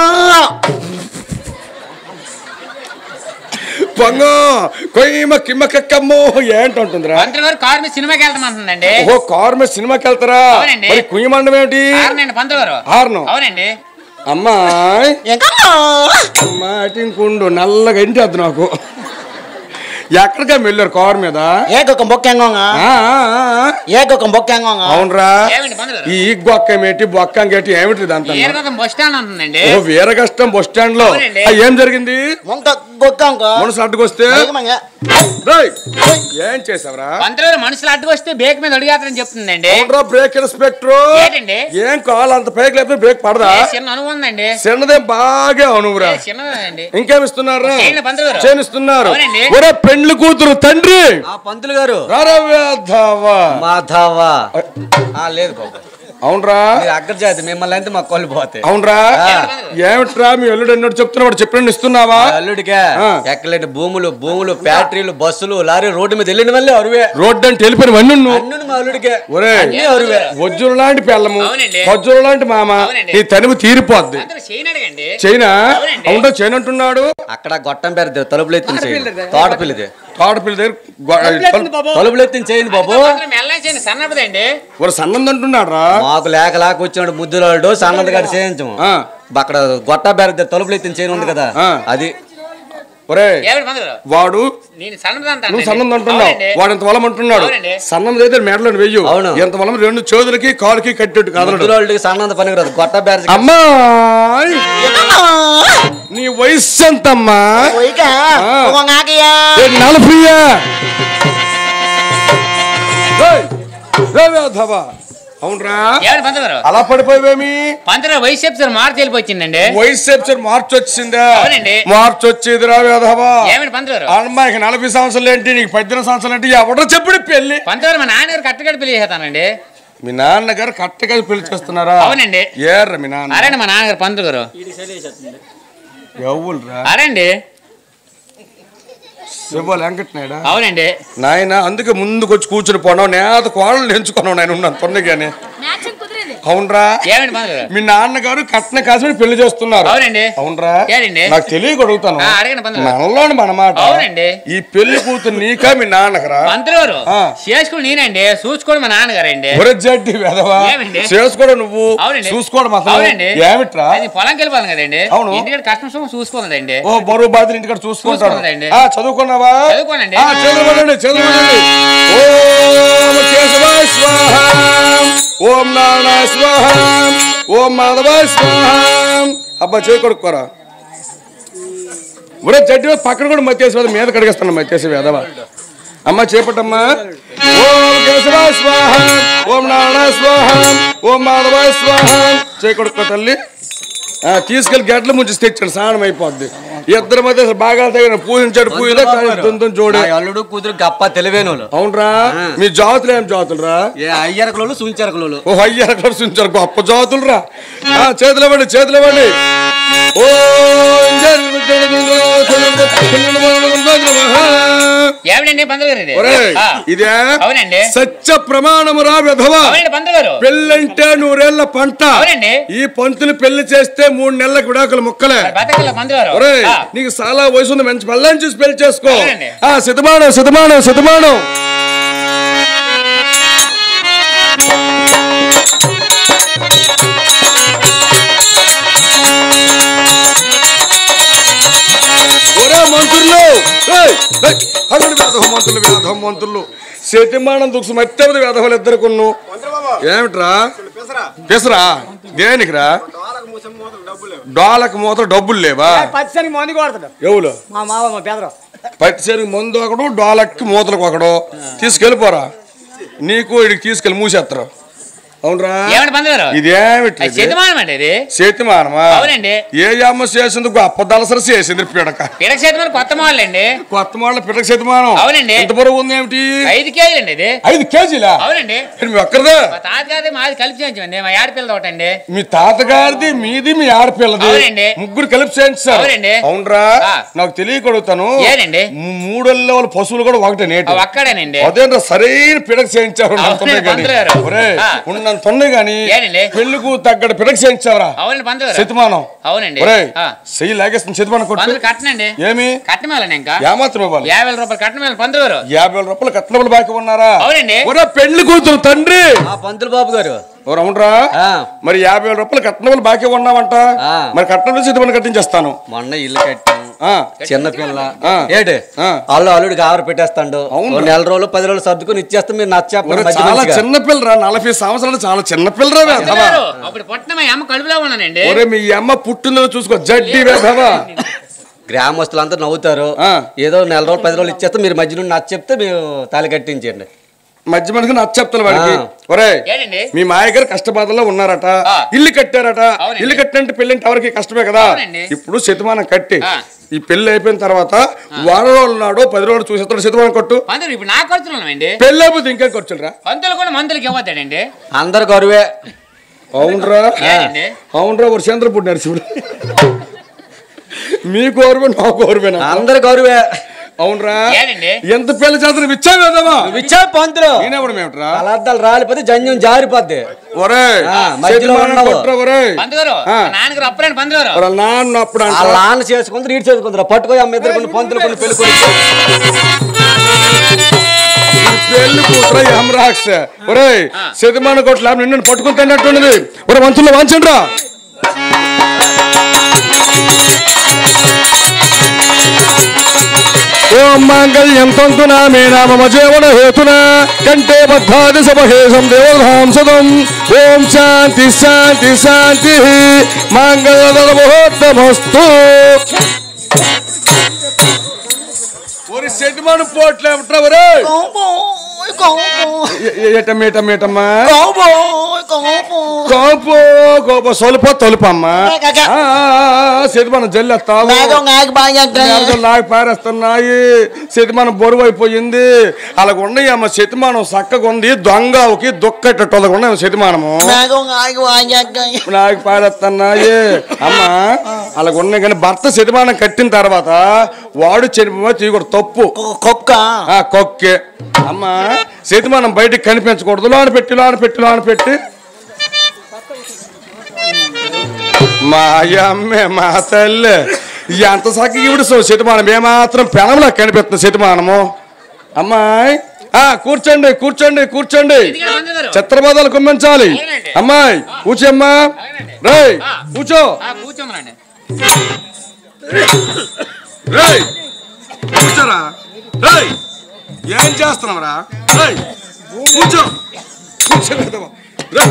పొంగో కొయ్యమ కిమ్మకమ్మో ఏంటంటుందిరా పంతులు గారు కారు మీద సినిమాకి వెళ్తామంటుందండి ఓహో కారు మీద సినిమాకి వెళ్తారా అవునండి. మరి కుయ్యమండం ఏమిటి కారణండి పంతులు గారు హార్ను అవునండి అమ్మాయి ఎంకమ్మా. అమ్మా అటు ఇంకుండు నల్లగా ఇంటి వద్దు నాకు ఎక్కడికా వెళ్ళారు కారు మీద ఏకొక బొక్కెంగోంగ ఆ, ఆ, ఆ. ఏకొక బొక్కెంగోంగ అవునరా ఏమండి పంతులు గారు ఈ గొక్కమేటి బొక్కంగేటి ఏమిటి దాంతో ఈరగతం బస్ స్టాండ్ ఉంటుందండి ఓ వీరకష్టం బస్ స్టాండ్ లో అవునండి. ఆ, ఏం జరిగింది వంక గొక్కంక మనసు అడ్డుకొస్తే రేయ్, ఏం చేసావరా పంతులు గారు మనుషులు అడ్డు వస్తే బేక్ మీద అడిగేస్తారని చెప్తుందండి అవునరా బ్రేక్ ఇన్స్పెక్టర్ ఏంటండి? ఏం కావాలి అంత పైకి లేకపోతే బ్రేక్ పడదా ఏ చిన్న అనుభవం ఉందండి చిన్నదే బాగా అవునురా ఏ చిన్నదండి ఇంకేమిస్తున్నారా చేయండి పంతులు గారు. చేనిస్తున్నారు అవునండి. ఒరే పెండ్లి కూతురు తండ్రి ఆ పంతులు గారు రారా వేధవా. మాధవా ఆ, లేదు బాబు అవునరా మీరు అగ్రజాతి మిమ్మల్ని అయితే మాకు కొలు పోతాయి అవునరా ఆ. ఏమిట్రా మీ అల్లుడు అన్నట్టు చెప్తున్నాడు చెప్పిన ఇస్తున్నావా ఆ అల్లుడికే ఆ. ఎక్కలేని భూములు భూములు ఫ్యాక్టరీలు బస్సులు లారీ రోడ్డు మీద వెళ్ళిన వల్లే అరువే రోడ్డు అంటే వెళ్ళిపోయిన వన్ను అన్నుడు మా అల్లుడికే ఒరే అన్నీ అరువే వజ్జులు లాంటి పిల్లము అవునండి. వజ్జులు లాంటి మామ అవునండి. నీ తనువు తీరిపోద్ది పంతులు చేయని అడగండి చైనా అవునండి. అవుంటో చైనా అంటున్నాడు అక్కడ గొట్టం పేరు తలుపులు ఎత్తిన చేయండి తోటపిల్లిది తోటపిల్ల దగ్గర గొ- తలుపులు ఎత్తిన చేయండి బాబు పంతులు మెల్లం చేయండి సన్నపదండి ఒక సన్నంది అంటున్నాడు రా మాకు లేక లేక వచ్చినాడు ముద్దులాడు సన్నది గారి చేయించము ఆ. అక్కడ గొట్ట బేర తలుపులు ఎత్తిన చేయను ఉంది కదా ఆ. అది ఒరే ఏమిటి పంతులు గారు? వాడు నేను సన్నదంతా నువ్వు సన్నం అంటున్నావు వాడు ఎంత వలం అంటున్నాడు అవునండి. సన్నం అయితే మెడలో వెయ్యు అవును. ఎంత వలం రెండు చేతులకి కాలుకి కట్టేట్టు కదలడు ముద్దులాడికి సన్నది పని రాదు గొట్ట బేర అమ్మాయ్ నీ వయస్సు ఎంతమ్మా పోయిక ఆ. ఒక నాకయ్యా ఏ నలభైయా ఏయ్, రే వేధవా. అవునరా ఏమిటి పంతులు గారు అలా పడిపోయావేమి పంతులు గారు వయసు చెప్తారు మార్చి వెళ్ళిపోయిందండి వయసు చెప్తారు మార్చి వచ్చిందా అవునండి. మార్చి వచ్చేదిరా వేధవా ఏమిటి పంతులు గారు అమ్మాయికి నలభై సంవత్సరాలు ఏంటి నీకు పద్దెనిమిది సంవత్సరాలు ఏంటి ఎవడో చెప్పుడు పెళ్లి పంతులు గారు మా నాన్నగారు కట్టగడి పెళ్లి చేస్తానండి మీ నాన్నగారు కట్టగా పెళ్లి చేస్తున్నారా అవునండి ఏర్రా మీ నాన్న అరండి మా నాన్నగారు పంతులు గారు ఎవరురా అరండి శివ వెంకటనాయుడా అవునండి నాయన అందుకే ముందుకు వచ్చి కూర్చుని పోనావు నేత కోడలు ఎంచుకున్నావు నాయన ఉన్నాను తొందరగానే అవునరా ఏమండి పంతులు గారు మీ నాన్నగారు కట్న కాసి పెళ్లి చేస్తున్నారు అవునండి అవునరా ఏడండి? నాకు తెలియక అడుగుతాను ఆ, అడగండి పంతులు గారు. మనలోని మనమాట అవునండి. ఈ పెళ్లి కూతురు నీకా మీ నాన్నకరా పంతులు గారు ఆ. చేసుకుని నేనండి చూసుకోండి మా నాన్నగారండి ఒరజడ్డి వెదవా ఏమండి? చేసుకోవడం నువ్వు అవునండి చూసుకోవడం అసలు అవునండి ఏమిట్రా అది పొలంకి వెళ్ళిపోవాలి కదండి అవును. ఇంటికాడ కష్టం సుఖం చూసుకోలేదండి ఓ బరువు బాధలు ఇంటికాడ చూసుకుంటాడు చూసుకోలేదండి. ఆ చదువుకున్నావా చదువుకోనండి. ఆ, చదువుకోనండి చదువుకోనండి ఓం కేశవాయ స్వాహ ఓం నారాయణ స్వాహ ఓం మాధవాయ స్వాహ అబ్బా చేయి కొడుకోరా ఒరే జడ్డి పక్కన కూడా మత్తేసి మీద కడిగేస్తాను మత్తేసి వేదవా అమ్మ చేపట్టమ్మా ఓం కేశవాయ స్వాహ ఓం నారాయణ స్వాహ ఓం మాధవాయ స్వాహ చేయి కొడుకో తల్లి ఆ, తీసుకెళ్లి గడ్డలు ముంచి తెచ్చాడు స్నానం అయిపోద్ది ఇద్దరి మధ్య అసలు బాగా తగిన పూజించాడు పూజ జోడే నా అల్లుడు కూతురు గప్ప తెలివేను అవునరా మీ జాతులు ఏం జాతులురా ఏ అయ్యరకులు సుంచరకులు ఓ అయ్యారు కలిసించారు గొప్ప జాతులురా ఆ, చేతులు ఇవ్వండి చేతులు ఇవ్వండి ఓ ఏమిటండి పంతులు గారు ఇది ఒరేయ్, ఆ. ఇదే అవునండి సత్య ప్రమాణము రా విధవా అవునండి పంతులు గారు పెళ్ళంటే నూరేళ్ల పంట అవునండి ఈ పంతులు పెళ్లి చేస్తే మూడు నెలలకు విడాకులు ముక్కలే బతకల పంతులు గారు ఒరేయ్ ఆ. నీకు చాలా వయసు ఉంది మంచి పిల్లని చూసి పెళ్లి చేసుకో అవునండి. ఆ శతమానం శతమానం శతమానం ఒరే మంత్రులు ఏయ్, ఏయ్, అగండి వేధవ మంత్రులు వేధవ మంత్రులు శతమానం దుక్సు మత్తెవది వేధవలు ఇద్దరు కొన్ను ఏమిట్రా పెసరా దేనికిరా డాలకు మూత డబ్బులు లేవా పచ్చని మంది కొడతాడు ఎవరు మా మావ మా పేదరావు పచ్చిసరికి మందు ఒకడు డాలక్కి మూతలకు ఒకడు తీసుకెళ్ళిపోరా నీకు ఇడికి తీసుకెళ్ళి మూసేస్తారు అవునరా ఏమండి పంతులు గారు ఇదేమిటి అది శతమానం అండి ఇది చేతిమానమా అవునండి. ఏ అమ్మ చేసింది గొప్ప దళసర చేసింది పిడక పిడక శతమానం కొత్త మోడల్ అండి కొత్త మోడల్ పిడక చేతిమానం అవునండి. ఎంత బరువు ఉంది ఏమిటి ఐదు కేజీలు అండి ఇది ఐదు కేజీలా అవునండి ఇది మీ ఒక్కరిదే మా తాతగారి మాది కలిపి చేయించండి మా ఆడపిల్ల తోట అండి మీ తాతగారిది మీది మీ ఆడపిల్లది అవునండి. ముగ్గురు కలిపి చేయించారు అవునండి. అవునరా ఆ. నాకు తెలియకడుగుతాను ఏనండి? మూడల్లో వాళ్ళ పశువులు కూడా ఒకటే నేటి అవి అక్కడేనండి అదేంటో సరైన పిడక చేయించారు అవునండి, పంతులు గారు. ఆ. ఉన్నంత ఉన్నాయి గాని ఏనండి? పెళ్లికు తగ్గడ పిడక చేయించావరా అవునండి పంతులు గారు శతమానం అవునండి ఒరే ఆ. చెయ్యి లాగేస్తుంది శతమానం కొట్టు పంతులు కట్టనండి ఏమి కట్టమేలండి ఇంకా ఏమాత్రం ఇవ్వాలి యాభై వేల రూపాయలు కట్టమేల పంతులు గారు యాభై వేల రూపాయలు కట్నబులు బాకీ ఉన్నారా అవునండి. ఒరే పెళ్లి కూతురు తండ్రి ఆ పంతులు బాబు గారు ఓ రౌండ్రా ఆ. మరి యాభై వేల రూపాయలు కట్నబులు బాకీ ఉన్నావంట ఆ. మరి కట్నం శతమానం కట్టించేస్తాను మొన్న ఇల్లు కట్టాం ఆ. చిన్నపిల్ల ఆ. ఏడు ఆ. వాళ్ళు అల్లుడికి ఆవర పెట్టేస్తాడు అవును. ఓ నెల రోజులు పది రోజులు సర్దుకుని ఇచ్చేస్తే మీరు నచ్చ ఒరే, చెప్పండి చాలా చిన్న పిల్లరా నలభై సంవత్సరాలు చాలా చిన్న పిల్లరా పంతులు వేధవా. గారు అప్పుడు పుట్టిన మా అమ్మ కడుపులో ఉన్నానండి ఒరే మీ అమ్మ పుట్టిందో చూసుకో జడ్డి వేధవా గ్రామస్తులంతా నవ్వుతారు ఆ. ఏదో నెల రోజులు పది రోజులు ఇచ్చేస్తే మీరు మధ్య నుండి నచ్చ చెప్తే మీరు తాలి కట్టించండి మధ్య మధ్యకి నచ్చ చెప్తాను వాడికి ఆ. ఒరే ఏంటండి మీ మాయగారు కష్టబాధల్లో ఉన్నారట ఆ. ఇల్లు కట్టారట అవునండి. ఇల్లు కట్టినంటే పెళ్ళంటే ఎవరికి కష్టమే కదా అవునండి. ఇప్పుడు శతమానం కట్టి ఆ. ఈ పెళ్లి అయిపోయిన తర్వాత వారం రోజులు నాడు పది రోజులు చూసేస్తాడు శతమానం కొట్టు పంతులు ఇప్పుడు నా ఖర్చులు ఉన్నామండి పెళ్ళి అయిపోతే ఇంకేం ఖర్చులురా పంతులు కూడా మందులకి ఇవ్వద్దాడండి అందరు గరువే అవునరా ఏంటండి అవునరా ఒక చంద్రపూడి నరసింహుడు మీ గౌరవే నా గౌరవేనా అందరు గరువే అవునరా ఏంటండి ఎంత పెళ్లి చేస్తారు ఇచ్చావు కదమ్మా ఇచ్చా పంతులు నేనెవడం ఏమిట్రా పదార్థాలు రాలిపోతే జన్యం జారిపోద్ది ఒరే ఆ, మధ్యలో శతమానం ఉన్నావు. కొట్టురా ఒరే పంతులు గారు ఆ. మా నాన్నగారు అప్పుడండి పంతులు గారు ఒరే నాన్న అప్పుడు ఆ అంటారా? లాన్న చేసుకుంటారు ఇటు చేసుకుంటారు పట్టుకొని అమ్మ ఇద్దరు కొన్ని పంతులు కొన్ని పెళ్లి కొడుకు పెళ్లి కూతుర యమరాక్ష ఒరే శతమాన కొట్ల నిన్ను పట్టుకుని తిన్నట్టున్నది ఒరే మంచుల్లో వంచండి రా ఓం మాంగళ్యం తంతున మే నామ జీవన హేతున కంటే బద్ధాది సమహేశం దేవధాం సదం ఓం శాంతి శాంతి శాంతి మాంగళ్య ముహూర్తమస్తు ఒరి శతమాన పోట్ల ఏమిట్రా ఒరే ఏటమ్మ ఏటమ్మ ఏటమ్మా కోపు కోపు సొలుప తొలుపమ్మా శతమానం జల్లెత్తావు నాకు పారేస్తున్నాయి శతమానం బరువు అయిపోయింది అలాగ ఉన్నాయి అమ్మ శతమానం చక్కగా ఉంది దొంగకి దుక్కట్టేటోళ్ళగా ఉన్నాయి శతమానము నాకు పారేస్తున్నాయి అమ్మా అలాగ ఉన్నాయి కానీ భర్త శతమానం కట్టిన తర్వాత వాడు చనిపోయి తీయకూడదు తప్పు కుక్క ఆ కొక్కే అమ్మా శతమానం బయటికి కనిపించకూడదు లోన పెట్టి లోన పెట్టి లోన పెట్టి మా అమ్మే మా తల్లి ఎంత చక్కగా ఇవిడు శతమానం ఏమాత్రం పెనంలా కనిపిస్తుంది శతమానము అమ్మాయి ఆ కూర్చోండి కూర్చోండి కూర్చోండి ఎందుకంటే పంతులు గారు చిత్రబోధలు కుమ్మించాలి అవునండి. అమ్మాయి కూర్చోమ్మా రేయ్ కూర్చో ఆ, కూర్చోమనండి రేయ్ కూర్చోరా రేయ్ ఏం చేస్తున్నావురా రేయ్ కూర్చో కూర్చో పెద్దవా. రేయ్.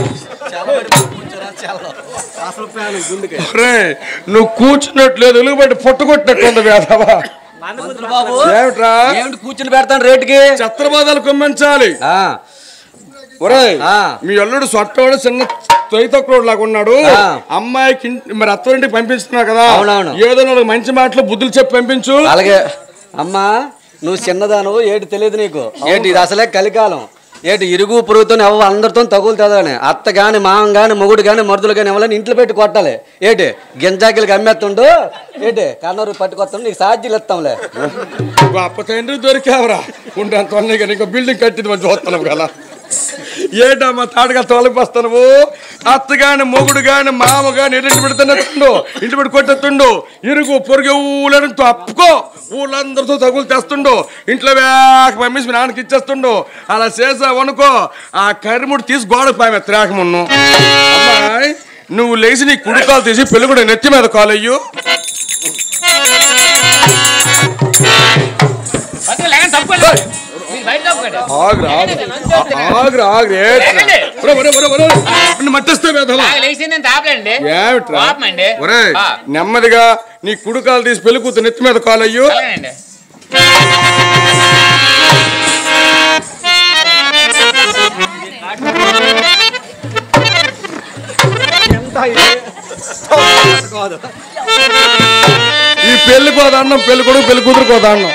రేయ్ నువ్వు కూర్చున్నట్లేదు ఎలుగుబట్టి పొట్టుకొట్టినట్టుంది వేదవా పంతులు బాబు ఏమిట్రా ఏమిటి కూర్చుని పెడతాను రేటుకి చిత్రబోధలు కుమ్మించాలి ఆ, ఒరేయ్ ఆ. మీ అల్లుడు సొట్టోడు చిన్న తొయ్యతొక్కడు లాగా ఉన్నాడు ఆ. అమ్మాయికి ఇంటి- మరి అత్తోరింటికి పంపిస్తున్నావు కదా అవునవును. ఏదో నాలుగు మంచి మాటలు బుద్ధులు చెప్పి పంపించు అలాగే అమ్మా నువ్వు చిన్నదాను ఏటి తెలియదు నీకు ఏటి ఇది అసలే కలికాలం ఏటి ఇరుగు పురుగుతో ఎవ అందరితో తగులుతుందని అత్త గాని మామ గాని మొగుడు గాని మరుదులు గాని ఎవరైనా ఇంట్లో పెట్టి కొట్టాలి ఏటి గింజాకిలకి అమ్మేస్తుండు ఏటి కన్నూరు పట్టుకొస్తాం నీకు సాధ్యులు ఇస్తాంలే గొప్ప తండ్రి దొరికావరా ఉండంత ఉన్నాయి కానీ ఇంకో బిల్డింగ్ కట్టింది మనం చూస్తున్నాం కదా ఏంటమ్మా తాడుగా తోలిపోస్తాను అత్త గాని మొగుడు గాని మామ గాని ఇంటి పెడుతున్నట్టుండు ఇంటి పెట్టి కొట్టేస్తుండు ఇరుగు పొరుగు ఊళ్ళని అప్పుకో ఊళ్ళందరితో తగులు తెస్తుండు ఇంట్లో వేక పంపించి మీ నాన్నకి ఇచ్చేస్తుండు అలా చేసావు అనుకో ఆ కరిముడు తీసి గోడకు పామే త్రాకమున్ను అమ్మాయి నువ్వు లేచి నీ కుడుకాలు తీసి పెళ్ళి కూడా నెత్తి మీద కాలయ్యు పంతులు లేకండి తప్పుకోండి మీరు బయట తప్పుకోండి ఆగ్రా ఆగ్రా ఆగ్రా లేకండి. ఒరే, ఒరే, ఒరే, ఒరే. నిన్ను మట్టిస్తే వేధవా నాకు లేచింది నేను తాపలేండి ఏమిట్రా పాపమండి ఒరే ఆ. నెమ్మదిగా నీ కుడుకాలు తీసి పెళ్లి కూతురు నెత్తి మీద కాలయ్యు అలాగేనండి కాదు ఈ పెళ్లి కోదాన్నం పెళ్లి కొడుకు పెళ్లి కూతురు కోదాన్నం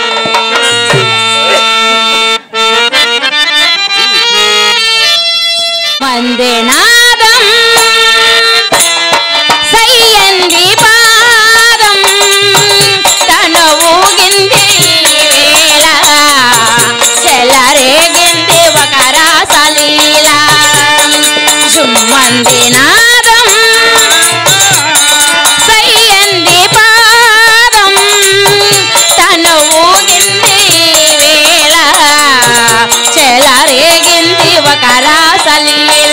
వందే నాదం సయ్యంది పాదం తన ఊగింది వేళ చెలరేగింది ఒక రాసలీల జుమ్మంది నాదం సయ్యంది పాదం తన ఊగింది వేళ చెలరేగింది ఒక రాసలీల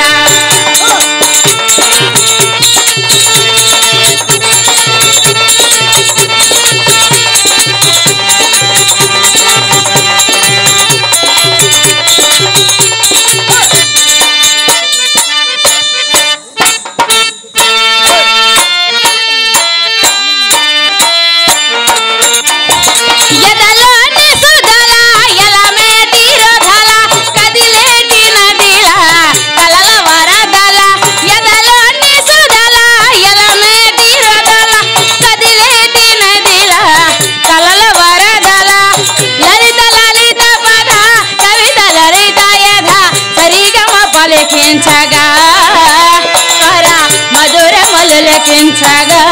ఎదలోని సుధల ఎలమే తీరధల కదిలేటి నదిల కలల వరదల ఎదలోని సుధల ఎలమే తీరధల కదిలేటి నదిల కలల వరదల లలిత లలిత పద కవిత లలిత యథ సరిగమ పలికించగా స్వర మధురములు లెక్కించగా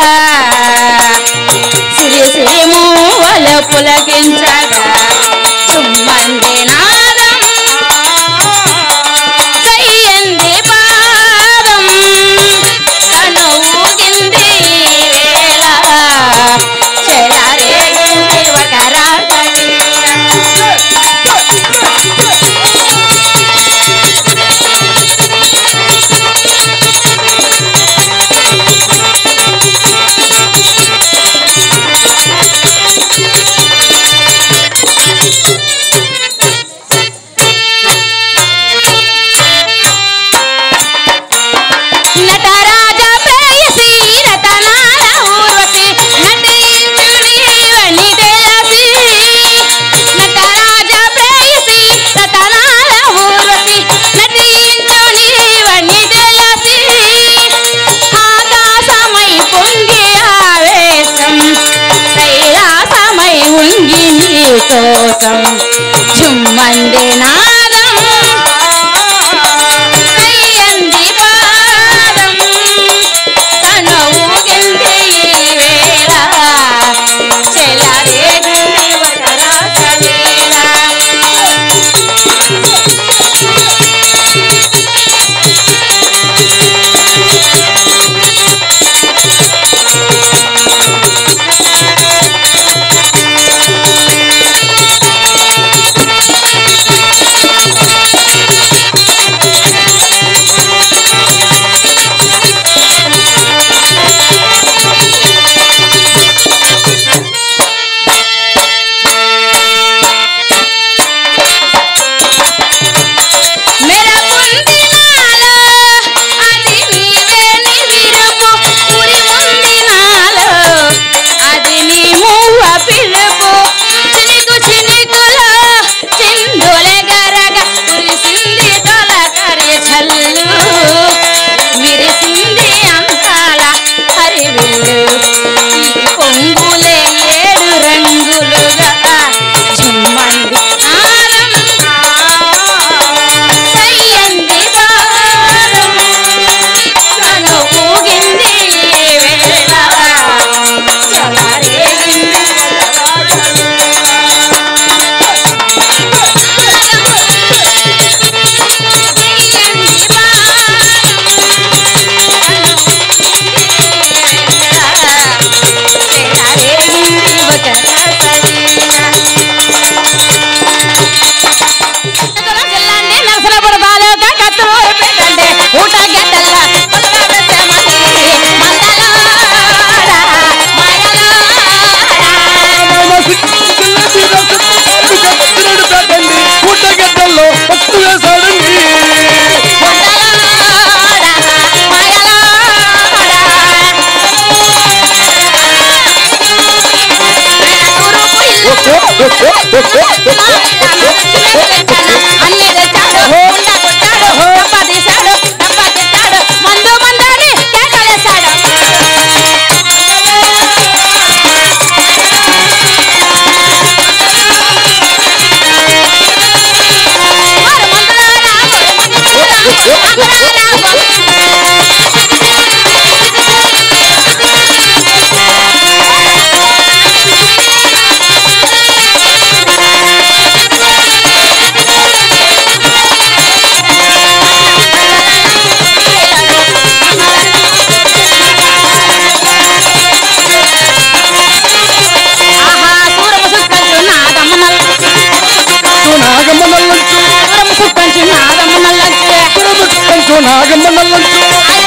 సిరి సిరి మూవల పులకించగా చుమ్మంది నాదం సయ్యంది పాదం తను ఊగింది వేళ చెలరేగింది ఒక రాసలీల నటరాజ ప్రేయసి రతనాల ఊర్వశి నటించు నీవని తెలిసి నటరాజ ప్రేయసి రతనాల ఊర్వశి నటించు నీవని తెలిసి ఆకాశమై పొంగి ఆవేశం కైలాసమై ఉంగి నీ కోసం చుమ్మంది నాదం సయ్యంది పాదం తన ఊగింది ఈ వేళ చెలరేగింది ఒక రాసలీల మెరపుంది నాలో అది నీవే నివిరుపు ఉరి ఉంది నాలో అది నీ మూవ పిలుపు చినుకు చినుకులో చిందులే గరగ కురిసింది తొలకరి చల్లు విరిసింది అంతాల హరివిల్లు ఈ పొంగులే ఏడు రంగులుగా చుమ్మంది నాదం సయ్యంది పాదం తను ఊగింది వేళ చలరేగింది సయ్యంది చెలరేగింది ఒక రసలీల జిల్లాండి నరసలపుర తాలూకా కత్తూరు పెట్టండి ఊట గడ్డల్ల పొలవ పెట్టమని మందలాడ పుట్టగడ్డల్లో పట్టు వేశాడండి అన్ని తెచ్చాడు ఉండ కొట్టాడు డబ్బా తీశాడు డబ్బా తిట్టాడు మందు మందారి కేకలు నాగమ్మ నల్లంచు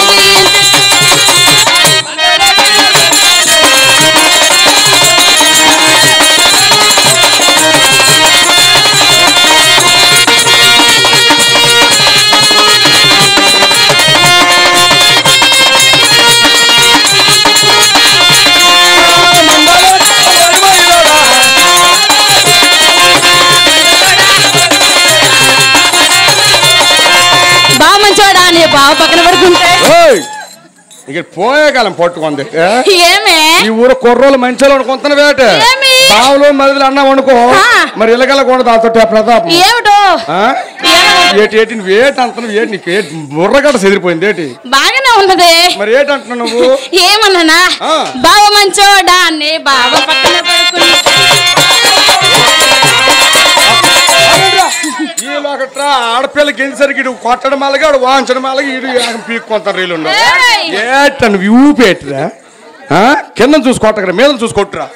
బాగా మంచోడా అని బావ పక్కన పడుకుంటే ఓయ్! ఇక పోయే కాలం పట్టుకుంది ఏ? ఏమే ఈ ఊరు కుర్రోలు మంచిలో కొంత వేట ఏమి? బావులు మదిలి అన్నం వండుకో ఆ. మరి ఇళ్ళగల కూడా దాంతో ప్రతాపం ఏమిటో ఆ? ఏమో. ఏటి ఏటి నువ్వు ఏటి అంటున్నావు ఏటి నీకు ఏటి బుర్రగడ్డ చెదిరిపోయింది ఏటి బాగానే ఉన్నది మరి ఏటి అంటున్నావు నువ్వు ఏమన్నానా ఆ. బావ మంచోడా అని బావ పక్కన పడుకుని ఈలో ఒకట్రా ఆడపిల్ల గింజసరికి ఇడు కొట్టడం అలాగే ఆడు వాంచడం అలాగే ఇడు పీక్కొంటారు వీళ్ళు ఏయ్! ఏట నువ్వు ఊపేట్రా కింద చూసి కొట్టకరా మీద చూసి కొట్టురా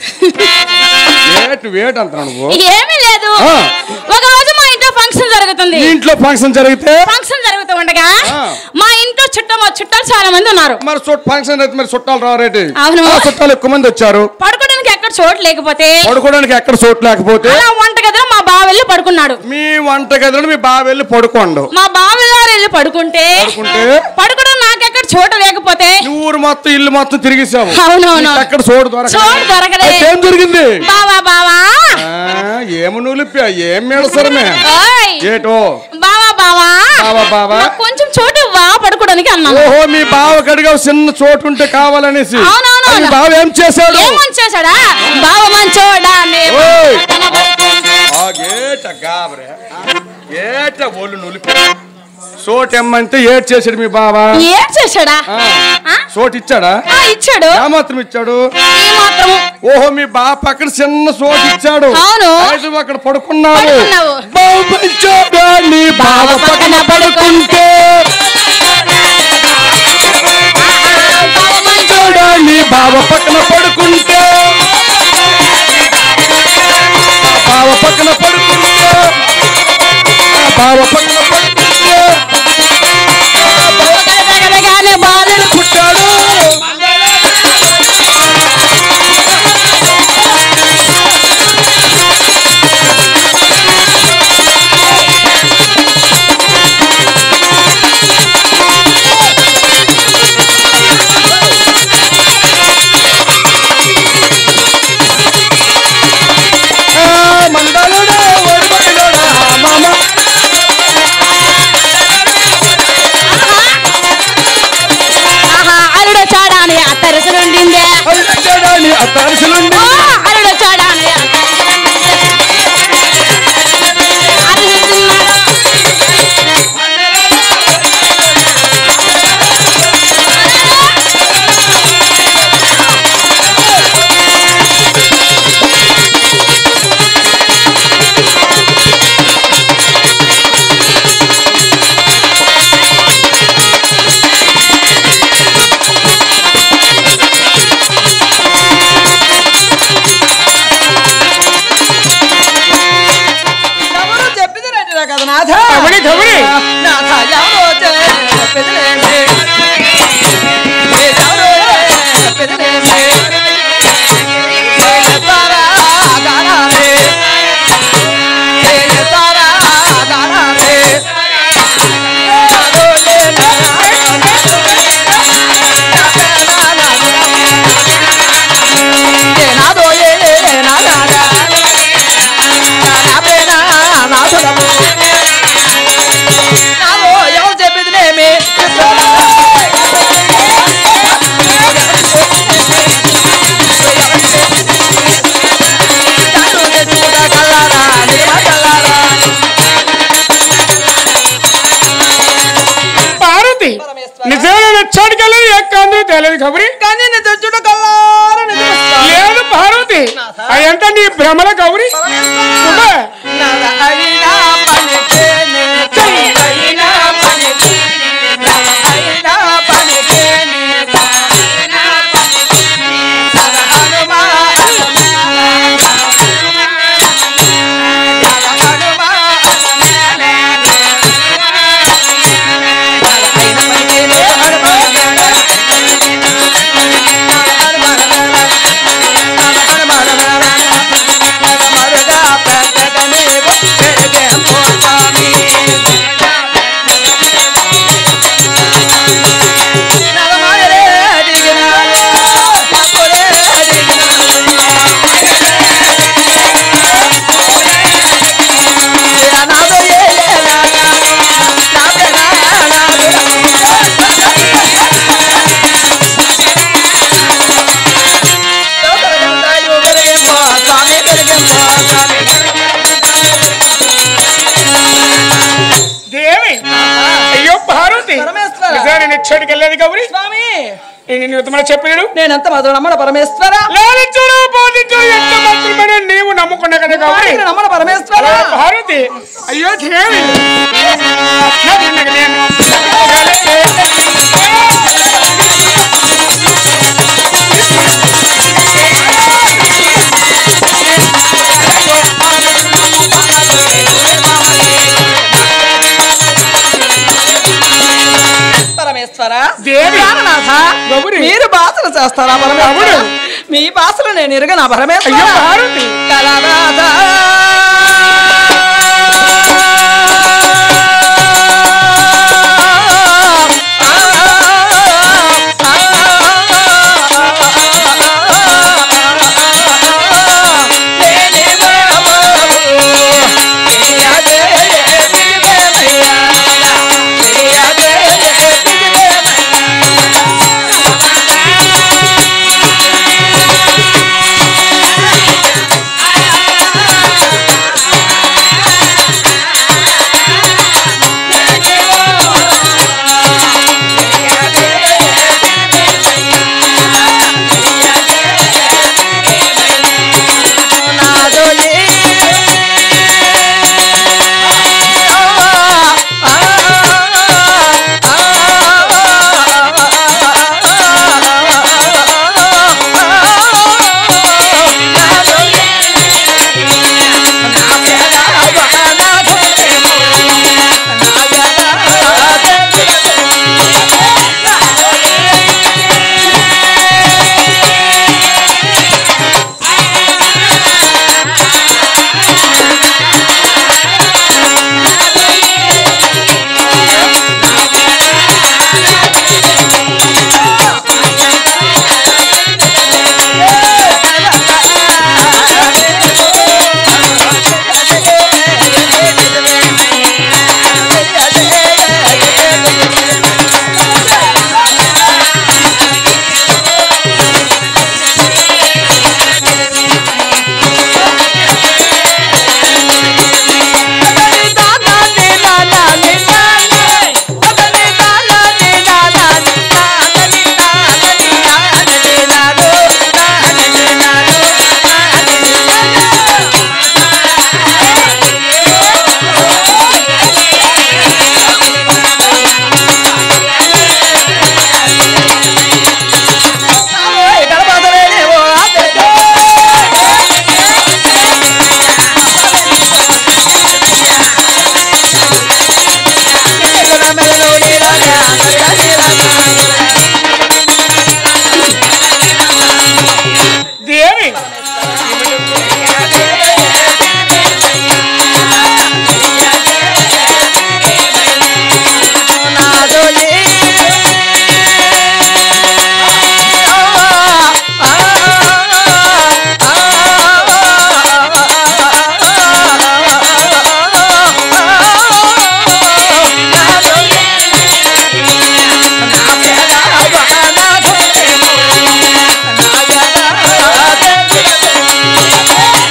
ఏటు వేట అంటున్నావు నువ్వు ఏమీ లేదు ఆ. ఒక రోజు మా ఇంట్లో ఫంక్షన్ జరుగుతుంది ఈ ఇంట్లో ఫంక్షన్ జరిగితే ఫంక్షన్ జరుగుతూ ఉండగా ఆ. మా ఇంట్లో చుట్టం చుట్టాలు చాలా మంది ఉన్నారు మరి చుట్ట ఫంక్షన్ అయితే మరి చుట్టాలు రారేటి అవును. ఆ, చుట్టాలు ఎక్కువ మంది వచ్చారు పడుకోవడానికి ఎక్కడ చోటు లేకపోతే పడుకోవడానికి ఎక్కడ చోటు లేకపోతే అలా వంట గదిలో మా బావ వెళ్ళి పడుకున్నాడు మీ వంట గదిలో మీ బావ వెళ్ళి పడుకోండు మా బావగారు వెళ్ళి పడుకుంటే పడుకుంటే పడుకోవడం నాకెక్కడ చోటు లేకపోతే నువ్వు ఊరు మొత్తం ఇల్లు మొత్తం తిరిగేసావు అవునవును. నీకు ఎక్కడ చోటు దొరకలేదు. చోటు దొరకలే. అయితే ఏం జరిగింది బావా బావా ఆ, ఏమి నులిపా ఏం మేడసరమే ఓయ్ ఏటో బావా బావా బావా, బావా. నాకు కొంచెం చోటు ఇవ్వా పడుకోవడానికి అన్నాను ఓహో మీ బావ కడిగా చిన్న చోటు ఉంటే కావాలనేసి అవునవును. అది బావ ఏం చేశాడు ఏమని చేశాడా బావ మంచోడా అని ఓయ్. పక్కన పడుకుంటే ఆ గేట గాబరే ఏట ఒళ్ళు నులిపి చోటు ఎమ్మంటే ఏట్ చేశాడు మీ బావ ఏం చేశాడా ఆ. ఆ? చోటు ఇచ్చాడా ఆ, ఇచ్చాడు ఏమాత్రం ఇచ్చాడు ఈ మాత్రం ఓహో మీ బావ పక్కన చిన్న చోటు ఇచ్చాడు అవును. అయితే నువ్వు అక్కడ పడుకున్నావు పడుకున్నావు. బావ మంచోడా, నీ బావ పక్కన పడుకుంటే బావ మంచోడా చూడా నీ బావ పక్కన పడుకుంటే బావ పక్కన పడుకుంటే బావ పక్కన పడుకుంటే తగలగానే బాధలు పుట్టాడు ఆ, మండలుడా, ఒడిబడిలోడా, మామ. ఆహా అల్లుడు చాడా అని అత్తరసలుండిందే అల్లుడని అత్తారుసులుండి ఓ అల్లుడు చాడా అని ఎవరు చెప్పిదిరేంటిరా కదా నాథ కబడి, కబడి. నాథ ఎవరో చెప్పిదిరేంటి ఎవరో చెప్పిదిరేంటి చేస్తారా గానాలే చేస్తారా గానాలే నాదోలే నాదోయే నాదా ఎవరు చెప్పింది నేమి పార్వతి నిజమైన చోటుకెళ్ళదు ఎక్కందు తెలియదు కబరి కానీ నేను తెచ్చుట కల్లారా నిజమిస్తా. లేదు పార్వతి అయ్యంతా నీ భ్రమల గౌరి ఉమా. నాద అయినా పలికేనే, అయినా పలికేనే, నాద అయినా పలికేనే, అయినా పలికేనే, నాద హనుమా, నాద హనుమా, ఇచ్చాడికి వెళ్ళేది గౌరి స్వామి నేను యుద్ధమని చెప్పాడు నేనంత మాత్రం నమ్మన పరమేశ్వర లాలించుడు బోధించుడు ఎంత మాత్రమే నీవు నమ్ముకున్నా కదా గౌరి నేను నమ్మన పరమేశ్వర భారతి అయ్యో దేవి నన్ను నేను పరమేశ్వర దేవి. ప్రాణనాథ గౌరి. మీరు భాషలు చేస్తారా పరమేశ్వర అవును. మీ భాషలు నేను ఎరుగనా పరమేశ్వర అయ్యో భారతి కలనాథ దేవి నా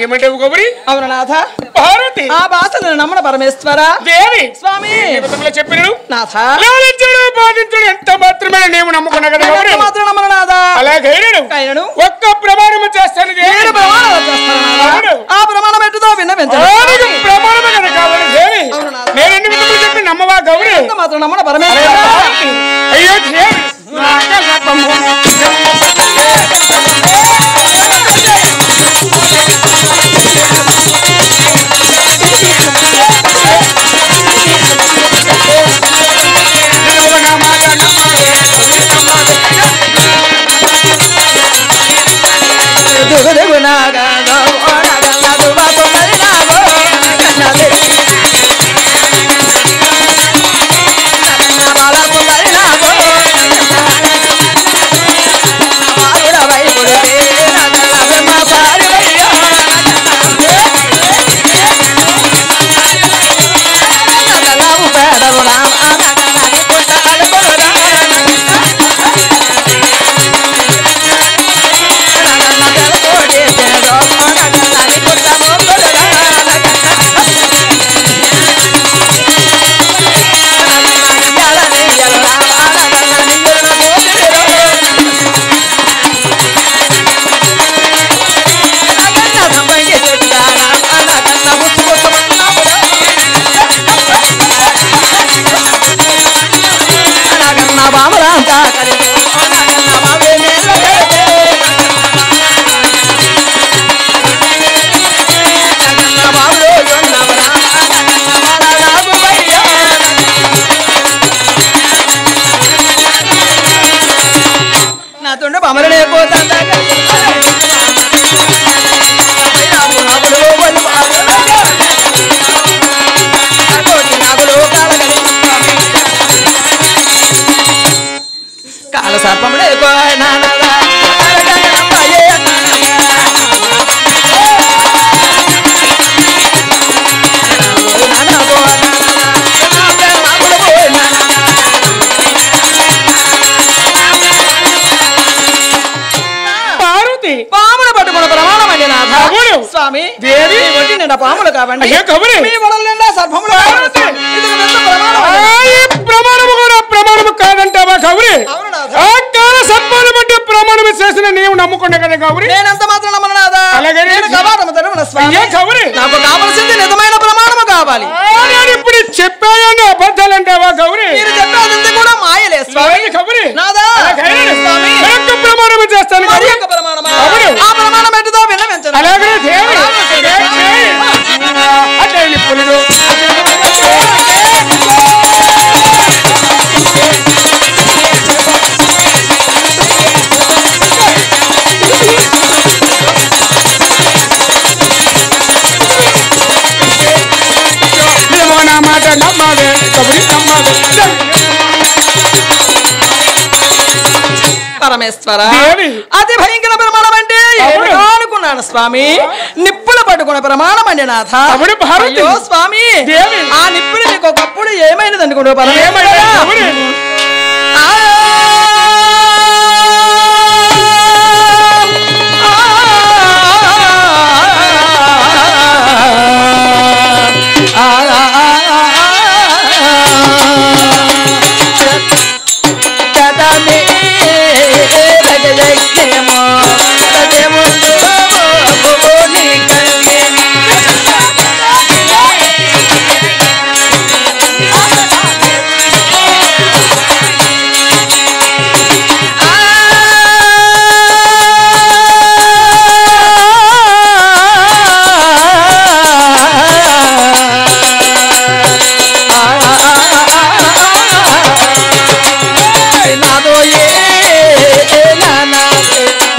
ఏమంటావు గౌరి అవును నాథ పార్వతి ఆ భాషలను నమ్మన పరమేశ్వర దేవి స్వామి నిమిత్తంలో చెప్పినాడు నాథ లాలించుడు బాధించుడు ఎంత మాత్రమే నేను నమ్ముకున్నా కదా గౌరి ఎంత మాత్రం నమ్మను నాథ అలాగే నేను కైనను ఒక్క ప్రమాణము చేస్తాను దేవి. నేను ప్రమాణం చేస్తాను నాథ. అవును. ఆ ప్రమాణం ఎట్టుదో విన్నవించండి ఆడికి ప్రమాణమే కదా కావాలి దేవి అవును నాథ. నేను ఎన్ని విధములు చెప్పి నమ్మవా గౌరి ఎంత మాత్రం నమ్మన పరమేశ్వర అయ్యో దేవి నాకే శాపము. దుగు దుగు నాగానో, ఓ నాగన్న దువ్వ తొందరి నాగో, నాగన్న దేవి. నాగన్న బాల తొందరి నాగో, నాగన్న బాలుడ వైపుడు దే, నాగన్న బ్రహ్మ సారి వయ్యో, నాగన్న ఉపేదరు రామ, నాగన్న నిపుట్ట అడుగుడు రామ, నాగన్న తెలతోటి పేదో, నాగన్న నిపుట్ట మొక్కుడు రామ, నాగన్న నియ్యాల నియ్యలు రామ, నాగన్న నియ్యలను పోతిరి నాగన్న సంపంగి చెట్టారా, నాగన్న ముచ్చు ముచ్చు మన్నాపురా. నాగన్న బామరాంతా కలిసి, నాగన్న బావే నేల కలిసి. నాగన్న బావులో ఉన్నవరా, నాగన్న బాల నాగువయ్యా. నా తుండ బమరనే పోతాందా నాగులు ఒళ్ళు బాగా కోటి నాగులు కాలగలి కాల సర్పముడే నానరా పార్వతి పాములు పట్టుకున్న ప్రమాణం అండి నాథ అవును. స్వామి దేవి. మీ ఒంటి నిండా పాములు కావండి అయ్యో కబురి మీ వడల నిండా సర్పములు కావండి. ఇది ఒక పెద్ద ప్రమాణం ఆ, అండి. ఈ ప్రమాణము కూడా ప్రమాణము కాదంటావా గౌరి అవును నాథ. ఆ కాల సత్మానం అంటే ప్రమాణము చేసిన నీవు నమ్ముకున్నా కదా గౌరి నేనెంత మాత్రం నమ్మను నాథ అలాగే నేను కవాటము తెరవను స్వామి అయ్యో గౌరి నాకు కావలసింది నిజమైన ప్రమాణము కావాలి ఆ, నేను ఇప్పుడు చెప్పాయని అబద్ధాలంటావా గౌరి మీరు చెప్పేది కూడా మాయలే స్వామి స్వామి గౌరి నాదా అలాగే స్వామి మరొక ప్రమాణము చేస్తాను మరి గౌరి యొక్క ప్రమాణమా అవును. ఆ ప్రమాణం ఎట్టుదో విన్నవించండి అలాగే దేవి అట్లే నిప్పులు ఏమో నా మాట నమ్మదే కబురి నమ్మదే పరమేశ్వర దేవి. అతి భయంకర ప్రమాణం అంటే అవును. ఏమిటో అనుకున్నాను స్వామి నిప్పులు పట్టుకున్న ప్రమాణం అండి నాథ అవును, భారతి. అయ్యో స్వామి దేవి. ఆ నిప్పులు నీకు ఒకప్పుడు ఏమైనది అనుకుంటా ఏమైనా పరమేశ్వర కబురి ఆ నాదో ఏ నానా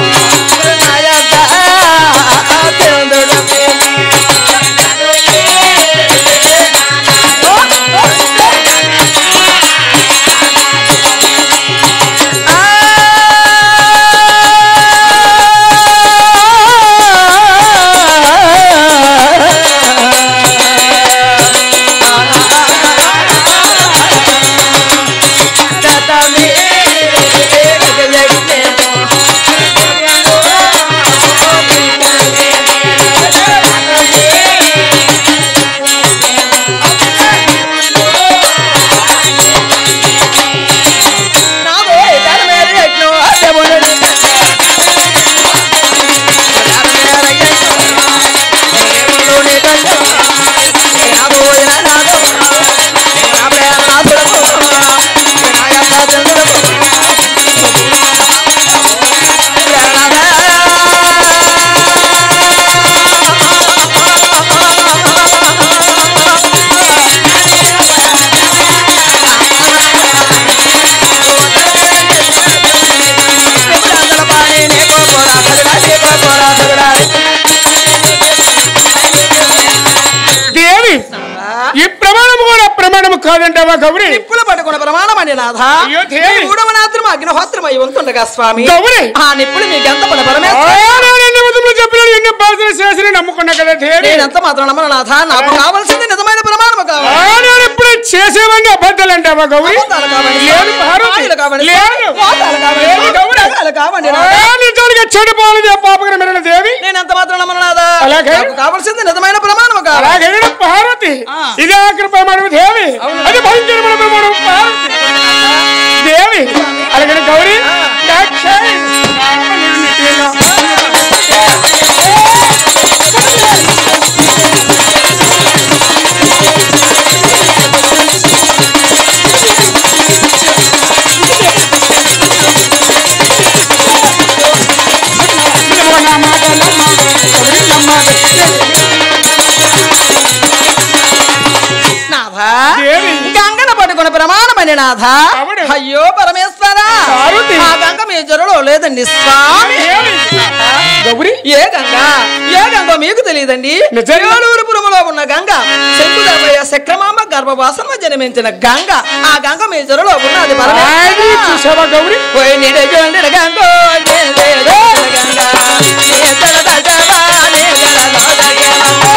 అయ్యో దేవి. ఈ మూడవ రాత్రి అగ్నిహోత్రం అయి ఉంటుండగా స్వామి గౌరి. ఆ నిప్పుడు మీకెంత పని పరమేశ్వర చెప్పినాడు ఎన్ని బాధలు చేసి నమ్ముకున్నా కదా దేవి నేనెంత మాత్రం నమ్మను నాథ నాకు కావాల్సింది నిజమైన ప్రమాణము కావాలి ఆ, నేను ఇప్పుడు చేసేవన్నీ అబద్ధాలు అంటావా గౌరి అబద్ధాలు కావండి లేదు స్వామి. భారతి. మాయలు కావండి లేదు. స్వామి. మోసాలు కావండి లేదు స్వామి. గౌరి. దగాలు కావండి ఆ, నాథ. నిజానికి చెడిపోవాలి పాపకరమైన దేవి నేనెంత మాత్రం నమ్మను నాథ అలాగే. నాకు కావాల్సింది నిజమైన ప్రమాణము కావాలి అలాగే భారతి ఆ. ఇదే ఆఖరి ప్రమాణం దేవి అది భయంకరమైన ప్రమాణం భారతి దేవి అలాగే గౌరీ దాక్షాయి. నాథ దేవి. గంగన పట్టుకున్న ప్రమాణమని నాథ అవును. అయ్యో పరమేశ్వర పార్వతి. ఆ గంగ మీ జరులో లేదండి స్వామి దేవి. గౌరీ ఏ గంగ ఏ గంగ మీకు తెలియదండి నిజంగా? ఏలూరుపురములో ఉన్న గంగ శంకుదేవయ్య చక్రమాంబ గర్భవాసన జన్మించిన గంగ ఆ గంగ మీ జరులో ఉన్నది అది పరమేశ్వర చూసావా గౌరీ పోయి నిడజోండిన గంగో నిడజోండిన గంగ నీ తల దజవా నీ గల లోదగేమో.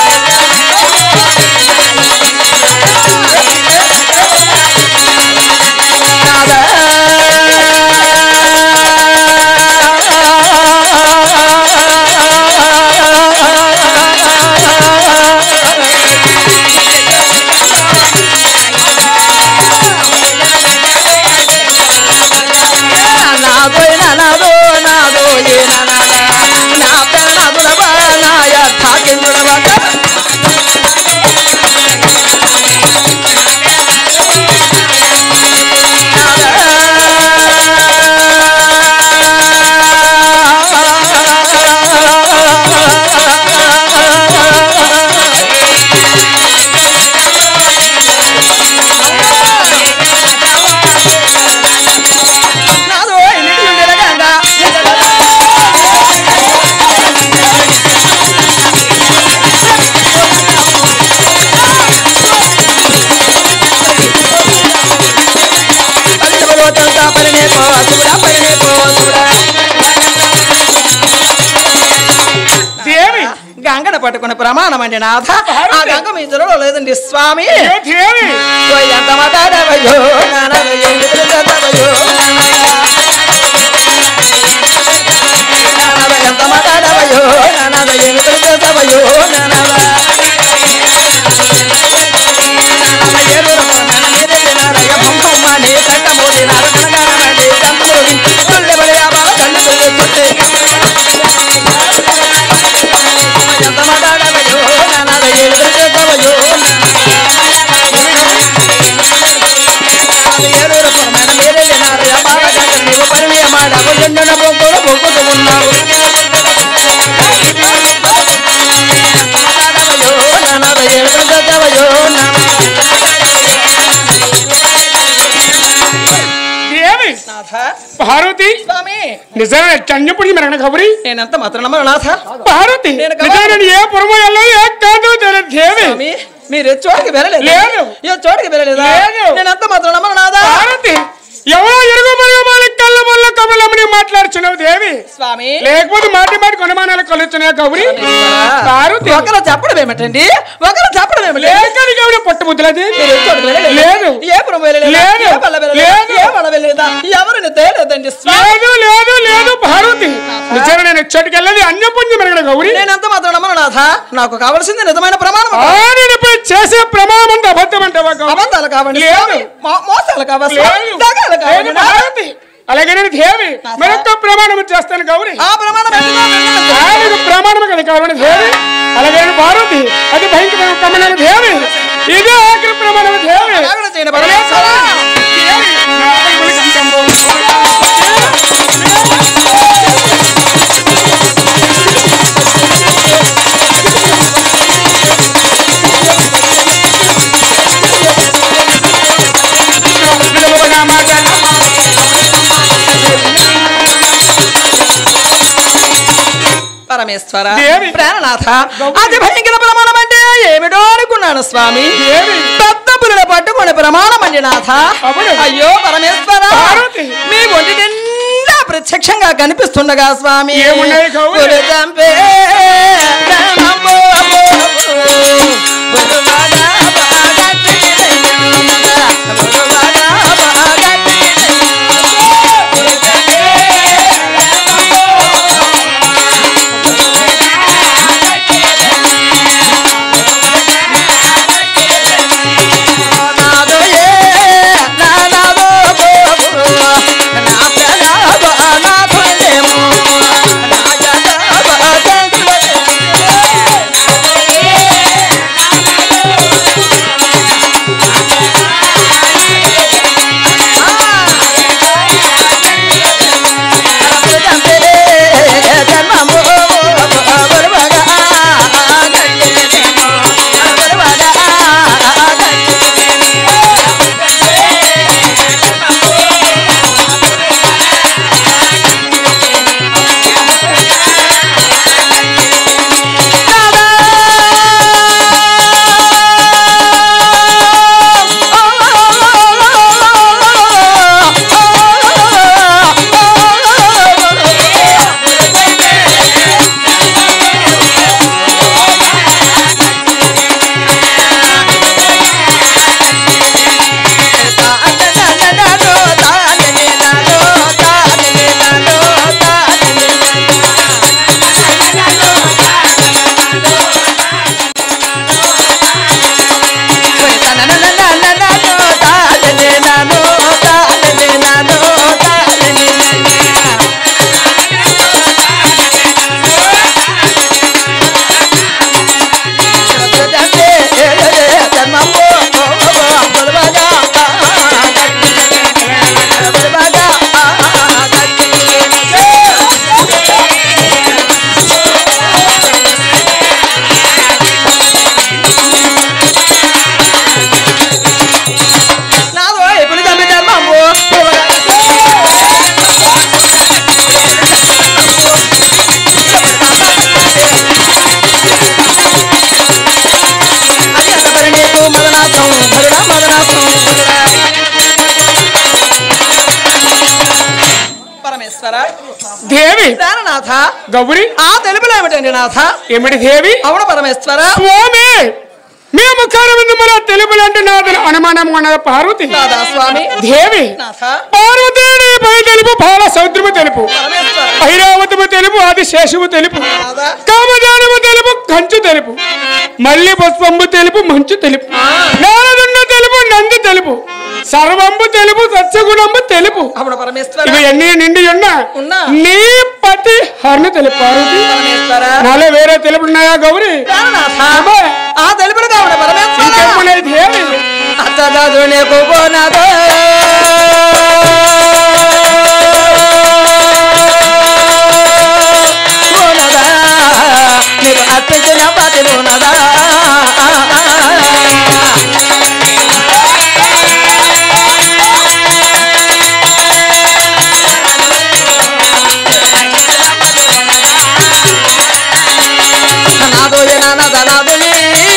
నాదో నాదో నాదో ఏ నానాదా నా పెళ్ళదులవా నా యథాకిందులవా నాదో నిండుండిన గంగ పల్లెలో తెలుసా పల్లెనే పో చూడా పల్లెనే పో చూడా దేవి గంగడ పట్టుకున్న ప్రమాణం అండి నాథ ఆ గంగ మీ జరులో లేదండి స్వామి అయ్యో దేవి ఓయ్ ఎంత మాట్లాడవయ్యో నానవయ్యో నిద్రపోతావయ్యో నానవ ఎంత మాట్లాడవయ్యో నానవయ్యో నిద్రపోతావయ్యో నానవ నానవ ఏరులపో నాన మీదెళ్ళి నారయ్య భంభమ్మాడి కట్టమూడి నార కనగానమండి కంపమూడి తుల్లెబడి ఆ బాల కళ్ళు తుల్లె ఎంత మాట్లాడవయ్యో నానవయ్యో నిద్రపోతావయ్యో దేవి పార్వతి నిజమే చంజపుడి మెరగన కబరి నేనంత మాత్రం నమ్మను నాథ పార్వతి నేను గమనించ- నిజాన్ని ఏ పురమో ఎల్లో ఏ కాదు తెలియదు దేవి స్వామి మీరు ఏ చోటికి వెళ్ళలేదు లేదు. ఏ చోటికి వెళ్ళలేదా లేదు. నేనంత మాత్రం నమ్మను నాథ పార్వతి ఎవరో ఎరుగు మరుగు వాళ్ళ కళ్ళ వల్ల కబుర్లమ్మని మాట్లాడుచున్నావు దేవి స్వామి లేకపోతే మాటి మాటి కొనమానాలు కలుగుతున్నాయి కబురి పార్వతి ఒకరు చెప్పడం ఏమిటండి ఒకరు చెప్పడం ఏమిటి లేకని కబురి పట్టు ముద్దులది మీరు ఏ చోటికి వెళ్ళలేదు లేదు. ఏ పురం వెళ్ళలేదు లేదు. ఏ పల్ల వెళ్ళలేదు లేదు. ఏ వడ వెళ్ళలేదా ఎవరిని తేలేదండి స్వామి లేదు లేదు లేదు పార్వతి నిజంగా నేను చోటుకి వెళ్ళదు అన్యపుణ్యం మెరగడ గౌరి నేనంత మాత్రం నమ్మను నాథ నాకు కావాల్సింది నిజమైన ప్రమాణం ఆ, నేను ఇప్పుడు చేసే ప్రమాణం అంటే అబద్ధం అంటావా గౌరి? అబద్ధాలు కావండి లేదు. స్వామి. మో- మోసాలు కావాలి స్వామి. లేదు. దగాలు కావండి లేదు, నాథ. పార్వతి అలాగే నేను దేవి మరొక ప్రమాణం చేస్తాను గౌరి ఆ ప్రమాణం ఎట్లా విన్నాను? ఆయనకు ప్రమాణం కదా కావాలి దేవి అలాగే నేను పార్వతి అది భయంకరమైన ప్రమాణం దేవి ఇదే ఆఖరి ప్రమాణం దేవి అలాగనే చేయను పరమేశ్వర. దేవి, నా బైబిల్ కంఠంలో. విలువగా మాట్లాడు. పరమేశ్వర దేవి. ప్రాణనాథ అతి భయంకర ప్రమాణం అంటే ఏమిటో అనుకున్నాను స్వామి దేవి. పెద్ద పురుల పట్టుకొని ప్రమాణమండి నాథ అవును. అయ్యో పరమేశ్వర పార్వతి. మీ ఒంటి నిండా ప్రత్యక్షంగా కనిపిస్తుండగా స్వామి ఏమున్నాయి గౌరీ? గురు చంపే ధనమో గురువాడా బాగట్టి గురువాడా బాగట్టి గురు చంపే నాదో ఏ నాదో గోగు నా ప్రణవ నా ధ్వజము నా జగవ నాదో ఎప్పుడు తమ్మి ధర్మము అది అంతపరి నీకు మదనాథం భరుడా మదనాథం పరమేశ్వర దేవి ప్రాణనాథ గౌరి ఆ తెలుపులో ఏమిటండి నాథ ఏమిటి దేవి అవును పరమేశ్వర స్వామి మేము కరవిందు మన తెలుపులంటే నాదని అనుమానం ఉన్నది పార్వతి నాదా స్వామి దేవి నాథ పార్వతి పై తెలుపు బాల సముద్రము తెలుపు పరమేశ్వర ఐరావతము తెలుపు ఆది శేషము తెలుపు నాదా కామజానము తెలుపు కంచు తెలుపు మల్లి పుష్పంబు తెలుపు మంచు తెలుపు నారదుండు తెలుపు నంది తెలుపు సర్వంబు తెలుపు సత్యగుణంబు తెలుపు అవును పరమేశ్వర ఇవి ఎన్ని నిండి ఉన్నా ఉన్నా. నీ పతి హర్ను తెలుపు పార్వతి పరమేశ్వర నాలో వేరే తెలుపు ఉన్నాయా గౌరి ప్రాణనాథ అబ్బా. ఆ తెలుపులు కావున పరమేశ్వర ఇంకెప్పుడైతే దేవి అత్తదాదునే కుబోనదో బోనదా నీకు అర్పించిన పతి బోనదా నాదోజ నానద నాదుని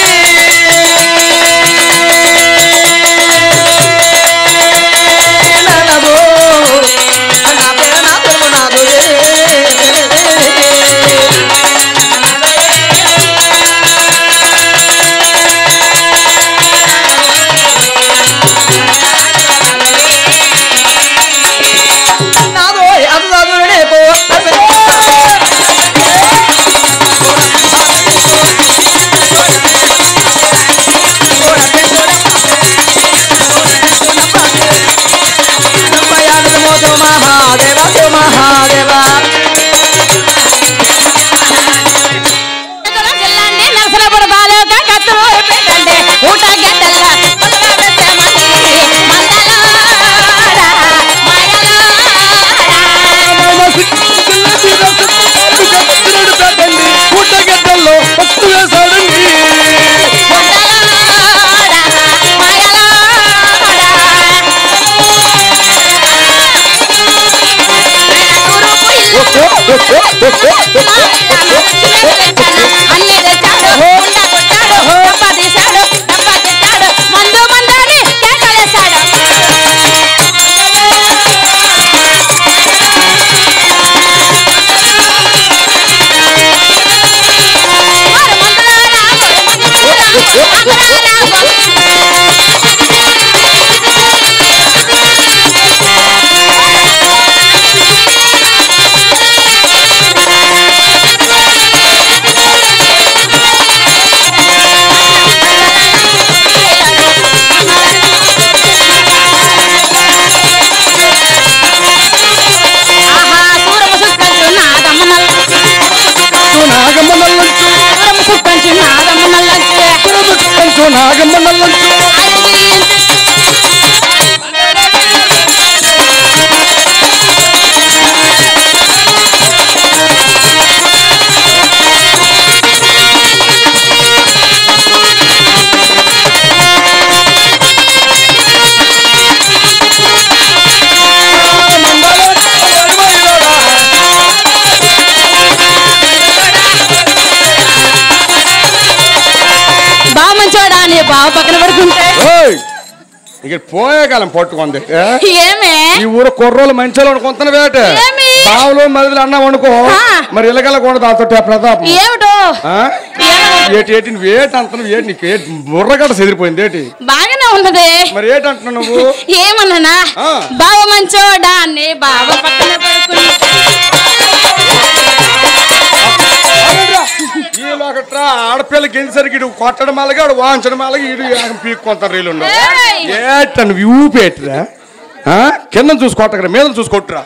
నానదో నా పేరు నాదుము నాదుని నాదో అది చదువునే పో మోదు మహాదేవ తో మహాదేవ జిల్లాన్ని నరసనపుర బాలోక కత్తులు పెట్టండి ఊట గడ్డల్ల పొదల పెట్టమని మందలారా మాయలారా పుట్టగడ్డల్లో పస్తు వేశాడండి మందు మందాడి నాగమ్మ నల్లంచు బావ మంచోడా నీ బావ పక్కన పడుకుంటే ఓయ్ ఇక పోయే కాలం పట్టుకుంది ఏ? ఏమే ఈ ఊరు కుర్రోలు మంచిలో వండుకుంటున్న వేట ఏమి? బావులు మదిలి అన్నం వండుకో ఆ. మరి ఇళ్ళకల్లా కూడా దాంతో ప్రతాపం ఏమిటో ఆ? ఏమో. ఏటి ఏటి నువ్వు ఏటి అంటున్నావు ఏటి నీకు ఏటి బుర్రగడ్డ చెదిరిపోయింది ఏటి బాగానే ఉన్నది మరి ఏటి అంటున్నావు నువ్వు ఏమన్నానా ఆ. బావ మంచోడా నీ బావ పక్కన పడుకుని ఈ లోకట్రా ఆడపిల్ల గెలిసరికి ఇడు కొట్టడం అలాగే ఆడు వాంచడం అలాగే ఇడు పీక్కొంటారు రీలు ఏయ్! ఏట నువ్వు ఊపేట్రా ఆ? కింద చూసి కొట్టకరా మీద చూసి కొట్టురా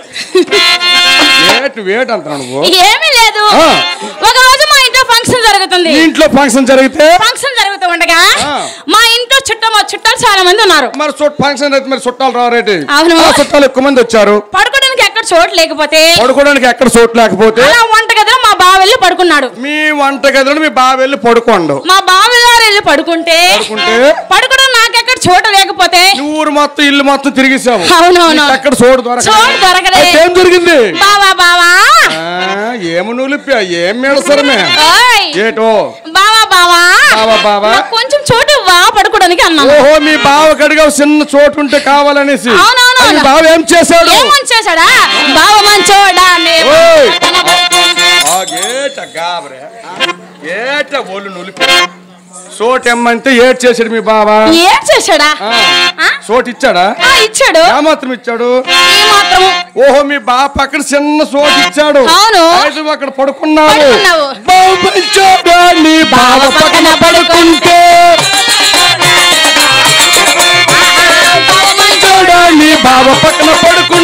ఏటు వేట అంటున్నావు నువ్వు ఏమీ లేదు ఆ. ఒక రోజు మా ఇంట్లో ఫంక్షన్ జరుగుతుంది ఈ ఇంట్లో ఫంక్షన్ జరిగితే ఫంక్షన్ జరుగుతూ ఉండగా ఆ. మా ఇంట్లో చుట్టం చుట్టాలు చాలా మంది ఉన్నారు మరి చుట్ ఫంక్షన్ అయితే మరి చుట్టాలు రావారేటి అవును. ఆ, చుట్టాలు ఎక్కువ మంది వచ్చారు పడుకోవడానికి ఎక్కడ చోటు లేకపోతే పడుకోవడానికి ఎక్కడ చోటు లేకపోతే అలా వంట గదిలో మా బావ వెళ్ళి పడుకున్నాడు మీ వంట గదిలో మీ బావ వెళ్ళి పడుకోండు మా బావగారు వెళ్ళి పడుకుంటే పడుకుంటే పడుకోవడం నాకెక్కడ చోటు లేకపోతే నువ్వు ఊరు మొత్తం ఇల్లు మొత్తం తిరిగేసావు అవునవును. నీకు అక్కడ చోటు దొరకలేదు. చోటు దొరకలే. అయితే ఏం జరిగింది బావా బావా ఆ, ఏమి నులిపా ఏం మేడసరమే ఓయ్ ఏటో బావా బావా బావా, బావా. నాకు కొంచెం చోటు వా పడుకోవడానికి అన్నాను ఓహో మీ బావ కడిగా చిన్న చోటు ఉంటే కావాలనేసి అవునవును. అది బావ ఏం చేశాడు ఏమని చేశాడా బావ మంచోడా నే ఓయ్. పక్కన పడుకుంటే. ఆ గేట గాబరే ఏట ఒళ్ళు నులిపి చోటు ఎమ్మంటే ఏడ్ చేశాడు మీ బావ ఏం చేశాడా ఆ. ఆ? చోటు ఇచ్చాడా ఆ, ఇచ్చాడు ఏమాత్రం ఇచ్చాడు ఈ మాత్రము ఓహో మీ బావ పక్కన చిన్న చోటు ఇచ్చాడు అవును. అయితే నువ్వు అక్కడ పడుకున్నావు పడుకున్నావు. బావ మంచోడా, నీ బావ పక్కన పడుకుంటే బావ మంచోడా మంచోడా, నీ బావ పక్కన పడుకుంటే